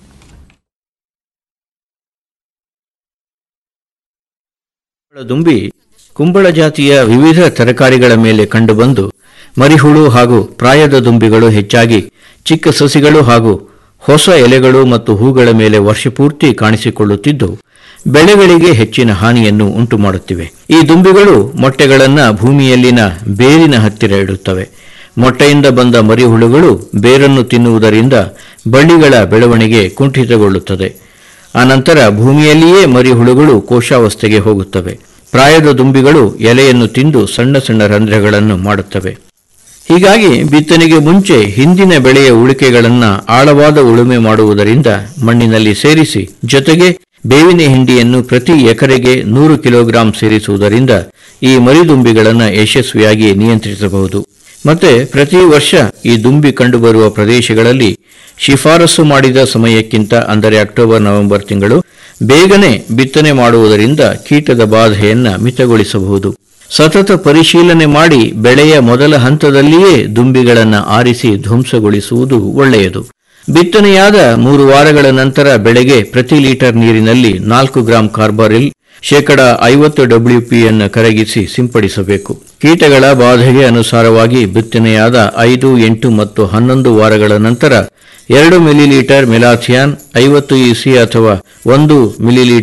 ದುಂಬಿ ಕುಂಬಳ ಜಾತಿಯ ವಿವಿಧ ತರಕಾರಿಗಳ ಮೇಲೆ ಕಂಡುಬಂದು ಮರಿಹುಳು ಹಾಗೂ ಪ್ರಾಯದ ದುಂಬಿಗಳು ಹೆಚ್ಚಾಗಿ ಚಿಕ್ಕ ಸಸಿಗಳು ಹಾಗೂ ಹೊಸ ಎಲೆಗಳು ಮತ್ತು ಹೂಗಳ ಮೇಲೆ ವರ್ಷಪೂರ್ತಿ ಕಾಣಿಸಿಕೊಳ್ಳುತ್ತಿದ್ದು ಬೆಳೆಗಳಿಗೆ ಹೆಚ್ಚಿನ ಹಾನಿಯನ್ನು ಉಂಟುಮಾಡುತ್ತಿವೆ ಈ ದುಂಬಿಗಳು ಮೊಟ್ಟೆಗಳನ್ನ ಭೂಮಿಯಲ್ಲಿನ ಬೇರಿನ ಹತ್ತಿರ ಇಡುತ್ತವೆ ಮೊಟ್ಟೆಯಿಂದ ಬಂದ ಮರಿಹುಳುಗಳು ಬೇರನ್ನು ತಿನ್ನುವುದರಿಂದ ಬಳ್ಳಿಗಳ ಬೆಳವಣಿಗೆ ಕುಂಠಿತಗೊಳ್ಳುತ್ತದೆ ಅನಂತರ ಭೂಮಿಯಲ್ಲಿಯೇ ಮರಿಹುಳುಗಳು ಕೋಶಾವಸ್ಥೆಗೆ ಹೋಗುತ್ತವೆ ಪ್ರಾಯದ ದುಂಬಿಗಳು ಎಲೆಯನ್ನು ತಿಂದು ಸಣ್ಣ ಸಣ್ಣ ರಂಧ್ರಗಳನ್ನು ಮಾಡುತ್ತವೆ ಹೀಗಾಗಿ ಬಿತ್ತನೆಗೆ ಮುಂಚೆ ಹಿಂದಿನ ಬೆಳೆಯ ಉಳಿಕೆಗಳನ್ನ ಆಳವಾದ ಉಳುಮೆ ಮಾಡುವುದರಿಂದ ಮಣ್ಣಿನಲ್ಲಿ ಸೇರಿಸಿ ಜೊತೆಗೆ ಬೇವಿನ ಹಿಂಡಿಯನ್ನು ಪ್ರತಿ ಎಕರೆಗೆ ನೂರು ಕಿಲೋಗ್ರಾಂ ಸೇರಿಸುವುದರಿಂದ ಈ ಮರಿದುಂಬಿಗಳನ್ನು ಯಶಸ್ವಿಯಾಗಿ ನಿಯಂತ್ರಿಸಬಹುದು ಮತ್ತೆ ಪ್ರತಿ ವರ್ಷ ಈ ದುಂಬಿ ಕಂಡುಬರುವ ಪ್ರದೇಶಗಳಲ್ಲಿ ಶಿಫಾರಸು ಮಾಡಿದ ಸಮಯಕ್ಕಿಂತ ಅಂದರೆ ಅಕ್ಟೋಬರ್ ನವೆಂಬರ್ ತಿಂಗಳು ಬೇಗನೆ ಬಿತ್ತನೆ ಮಾಡುವುದರಿಂದ ಕೀಟದ ಬಾಧೆಯನ್ನ ಮಿತಗೊಳಿಸಬಹುದು ಸತತ ಪರಿಶೀಲನೆ ಮಾಡಿ ಬೆಳೆಯ ಮೊದಲ ಹಂತದಲ್ಲಿಯೇ ದುಂಬಿಗಳನ್ನು ಆರಿಸಿ ಧ್ವಂಸಗೊಳಿಸುವುದು ಒಳ್ಳೆಯದು ಬಿತ್ತನೆಯಾದ ಮೂರು ವಾರಗಳ ನಂತರ ಬೆಳೆಗೆ ಪ್ರತಿ ಲೀಟರ್ ನೀರಿನಲ್ಲಿ ನಾಲ್ಕು ಗ್ರಾಂ ಕಾರ್ಬಾರಿಲ್ ಶೇಕಡ ಐವತ್ತು ಡಬ್ಲ್ಯೂಪಿಯನ್ನು ಕರಗಿಸಿ ಸಿಂಪಡಿಸಬೇಕು ಕೀಟಗಳ ಬಾಧೆಗೆ ಅನುಸಾರವಾಗಿ ಬಿತ್ತನೆಯಾದ ಐದು ಎಂಟು ಮತ್ತು ಹನ್ನೊಂದು ವಾರಗಳ ನಂತರ ಎರಡು ಮಿಲಿಲೀಟರ್ ಮೆಲಾಥಿಯಾನ್ ಐವತ್ತು ಇಸಿ ಅಥವಾ ಒಂದು ಮಿಲಿಲೀಟರ್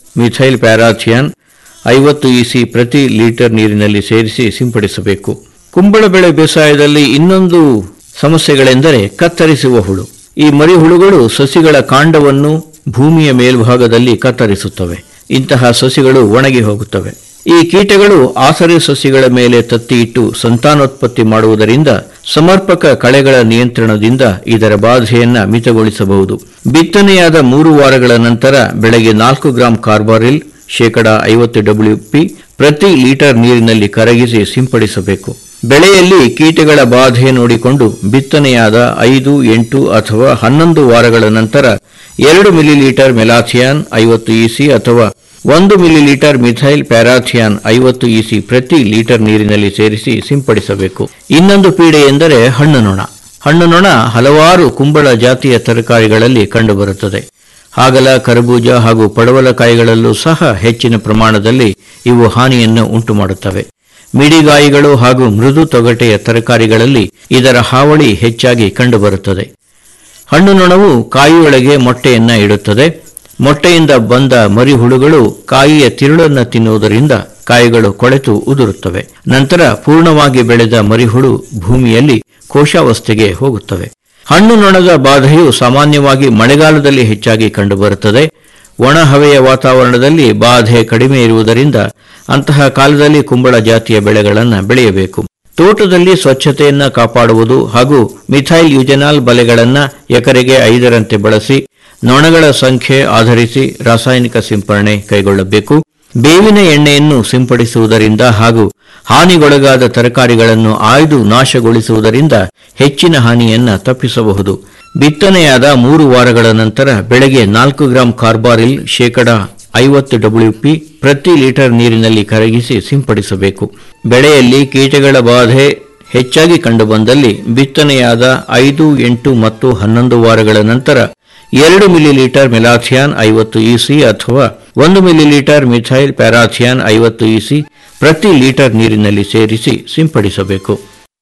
ಮಿಥೈಲ್ ಪ್ಯಾರಾಥಿಯಾನ್ ಐವತ್ತು ಇಸಿ ಪ್ರತಿ ಲೀಟರ್ ನೀರಿನಲ್ಲಿ ಸೇರಿಸಿ ಸಿಂಪಡಿಸಬೇಕು ಕುಂಬಳ ಬೆಳೆ ಬೇಸಾಯದಲ್ಲಿ ಇನ್ನೊಂದು ಸಮಸ್ಯೆಗಳೆಂದರೆ ಕತ್ತರಿಸುವ ಹುಳು ಈ ಮರಿಹುಳುಗಳು ಸಸಿಗಳ ಕಾಂಡವನ್ನು ಭೂಮಿಯ ಮೇಲ್ಭಾಗದಲ್ಲಿ ಕತ್ತರಿಸುತ್ತವೆ ಇಂತಹ ಸಸಿಗಳು ಒಣಗಿ ಹೋಗುತ್ತವೆ ಈ ಕೀಟಗಳು ಆಸರೆ ಸಸಿಗಳ ಮೇಲೆ ತತ್ತಿ ಇಟ್ಟು ಸಂತಾನೋತ್ಪತ್ತಿ ಮಾಡುವುದರಿಂದ ಸಮರ್ಪಕ ಕಳೆಗಳ ನಿಯಂತ್ರಣದಿಂದ ಇದರ ಬಾಧೆಯನ್ನ ಮಿತಗೊಳಿಸಬಹುದು ಬಿತ್ತನೆಯಾದ ಮೂರು ವಾರಗಳ ನಂತರ ಬೆಳೆಗೆ ನಾಲ್ಕು ಗ್ರಾಂ ಕಾರ್ಬಾರಿಲ್ ಶೇಕಡ ಐವತ್ತು ಡಬ್ಲ್ಯೂಪಿ ಪ್ರತಿ ಲೀಟರ್ ನೀರಿನಲ್ಲಿ ಕರಗಿಸಿ ಸಿಂಪಡಿಸಬೇಕು ಬೆಳೆಯಲ್ಲಿ ಕೀಟಗಳ ಬಾಧೆ ನೋಡಿಕೊಂಡು ಬಿತ್ತನೆಯಾದ ಐದು ಎಂಟು ಅಥವಾ ಹನ್ನೊಂದು ವಾರಗಳ ನಂತರ ಎರಡು ಮಿಲಿಲೀಟರ್ ಮೆಲಾಥಿಯಾನ್ ಐವತ್ತು ಇಸಿ ಅಥವಾ ಒಂದು ಮಿಲಿಲೀಟರ್ ಮಿಥೈಲ್ ಪ್ಯಾರಾಥಿಯಾನ್ ಐವತ್ತು ಇಸಿ ಪ್ರತಿ ಲೀಟರ್ ನೀರಿನಲ್ಲಿ ಸೇರಿಸಿ ಸಿಂಪಡಿಸಬೇಕು ಇನ್ನೊಂದು ಪೀಡೆ ಎಂದರೆ ಹಣ್ಣು ನೊಣ ಹಣ್ಣು ನೊಣ ಹಲವಾರು ಕುಂಬಳ ಜಾತಿಯ ತರಕಾರಿಗಳಲ್ಲಿ ಕಂಡುಬರುತ್ತದೆ ಹಾಗಲ ಕರಬೂಜ ಹಾಗೂ ಪಡವಲಕಾಯಿಗಳಲ್ಲೂ ಸಹ ಹೆಚ್ಚಿನ ಪ್ರಮಾಣದಲ್ಲಿ ಇವು ಹಾನಿಯನ್ನು ಉಂಟುಮಾಡುತ್ತವೆ ಮಿಡಿಗಾಯಿಗಳು ಹಾಗೂ ಮೃದು ತೊಗಟೆಯ ತರಕಾರಿಗಳಲ್ಲಿ ಇದರ ಹಾವಳಿ ಹೆಚ್ಚಾಗಿ ಕಂಡುಬರುತ್ತದೆ ಹಣ್ಣು ನೊಣವು ಕಾಯಿಯೊಳಗೆ ಮೊಟ್ಟೆಯನ್ನ ಇಡುತ್ತದೆ ಮೊಟ್ಟೆಯಿಂದ ಬಂದ ಮರಿಹುಳುಗಳು ಕಾಯಿಯ ತಿರುಳನ್ನು ತಿನ್ನುವುದರಿಂದ ಕಾಯಿಗಳು ಕೊಳೆತು ಉದುರುತ್ತವೆ ನಂತರ ಪೂರ್ಣವಾಗಿ ಬೆಳೆದ ಮರಿಹುಳು ಭೂಮಿಯಲ್ಲಿ ಕೋಶಾವಸ್ಥೆಗೆ ಹೋಗುತ್ತವೆ ಹಣ್ಣು ನೊಣದ ಬಾಧೆಯು ಸಾಮಾನ್ಯವಾಗಿ ಮಳೆಗಾಲದಲ್ಲಿ ಹೆಚ್ಚಾಗಿ ಕಂಡುಬರುತ್ತದೆ ಒಣ ಹವೆಯ ವಾತಾವರಣದಲ್ಲಿ ಬಾಧೆ ಕಡಿಮೆ ಇರುವುದರಿಂದ ಅಂತಹ ಕಾಲದಲ್ಲಿ ಕುಂಬಳ ಜಾತಿಯ ಬೆಳೆಗಳನ್ನು ಬೆಳೆಯಬೇಕು ತೋಟದಲ್ಲಿ ಸ್ವಚ್ಛತೆಯನ್ನ ಕಾಪಾಡುವುದು ಹಾಗೂ ಮಿಥೈಲ್ ಯುಜೆನಾಲ್ ಬಲೆಗಳನ್ನು ಎಕರೆಗೆ ಐದರಂತೆ ಬಳಸಿ ನೊಣಗಳ ಸಂಖ್ಯೆ ಆಧರಿಸಿ ರಾಸಾಯನಿಕ ಸಿಂಪರಣೆ ಕೈಗೊಳ್ಳಬೇಕು ಬೇವಿನ ಎಣ್ಣೆಯನ್ನು ಸಿಂಪಡಿಸುವುದರಿಂದ ಹಾಗೂ ಹಾನಿಗೊಳಗಾದ ತರಕಾರಿಗಳನ್ನು ಆಯ್ದು ನಾಶಗೊಳಿಸುವುದರಿಂದ ಹೆಚ್ಚಿನ ಹಾನಿಯನ್ನ ತಪ್ಪಿಸಬಹುದು ಬಿತ್ತನೆಯಾದ ಮೂರು ವಾರಗಳ ನಂತರ ಬೆಳೆಗೆ ನಾಲ್ಕು ಗ್ರಾಂ ಕಾರ್ಬಾರಿಲ್ ಶೇಕಡ ಐವತ್ತು ಡಬ್ಲ್ಯೂಪಿ ಪ್ರತಿ ಲೀಟರ್ ನೀರಿನಲ್ಲಿ ಕರಗಿಸಿ ಸಿಂಪಡಿಸಬೇಕು ಬೆಳೆಯಲ್ಲಿ ಕೀಟಗಳ ಬಾಧೆ ಹೆಚ್ಚಾಗಿ ಕಂಡುಬಂದಲ್ಲಿ ಬಿತ್ತನೆಯಾದ ಐದು ಎಂಟು ಮತ್ತು ಹನ್ನೊಂದು ವಾರಗಳ ನಂತರ ಎರಡು ಮಿಲಿಲೀಟರ್ ಮೆಲಾಥಿಯಾನ್ ಐವತ್ತು ಇಸಿ ಅಥವಾ ಒಂದು ಮಿಲಿಲೀಟರ್ ಮಿಥೈಲ್ ಪ್ಯಾರಾಥಿಯಾನ್ ಐವತ್ತು ಇಸಿ ಪ್ರತಿ ಲೀಟರ್ ನೀರಿನಲ್ಲಿ ಸೇರಿಸಿ ಸಿಂಪಡಿಸಬೇಕು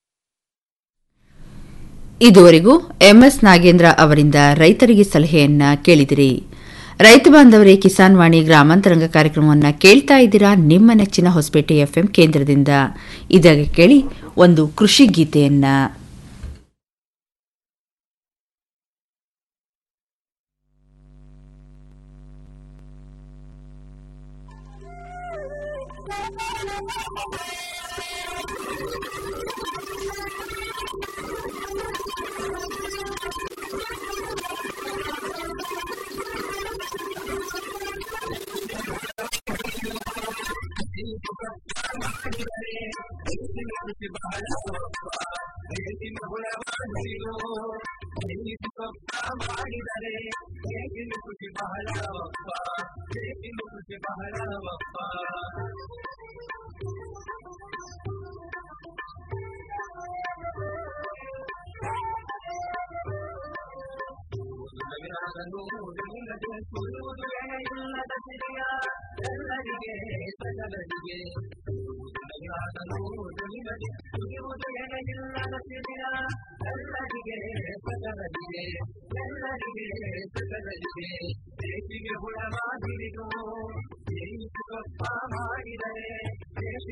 ಇದುವರೆಗೂ ಎಂಎಸ್ ನಾಗೇಂದ್ರ ಅವರಿಂದ ರೈತರಿಗೆ ಸಲಹೆಯನ್ನ ಕೇಳಿದಿರಿ ರೈತ ಬಾಂಧವರೇ ಕಿಸಾನ್ ವಾಣಿ ಗ್ರಾಮಾಂತರಂಗ ಕಾರ್ಯಕ್ರಮವನ್ನು ಕೇಳ್ತಾ ಇದ್ದೀರಾ ನಿಮ್ಮ ನೆಚ್ಚಿನ ಹೊಸಪೇಟೆ ಎಫ್ಎಂ ಕೇಂದ್ರದಿಂದ ಇದಾಗ ಕೇಳಿ ಒಂದು ಕೃಷಿ ಗೀತೆಯನ್ನ ಮಾಡಿದರೆ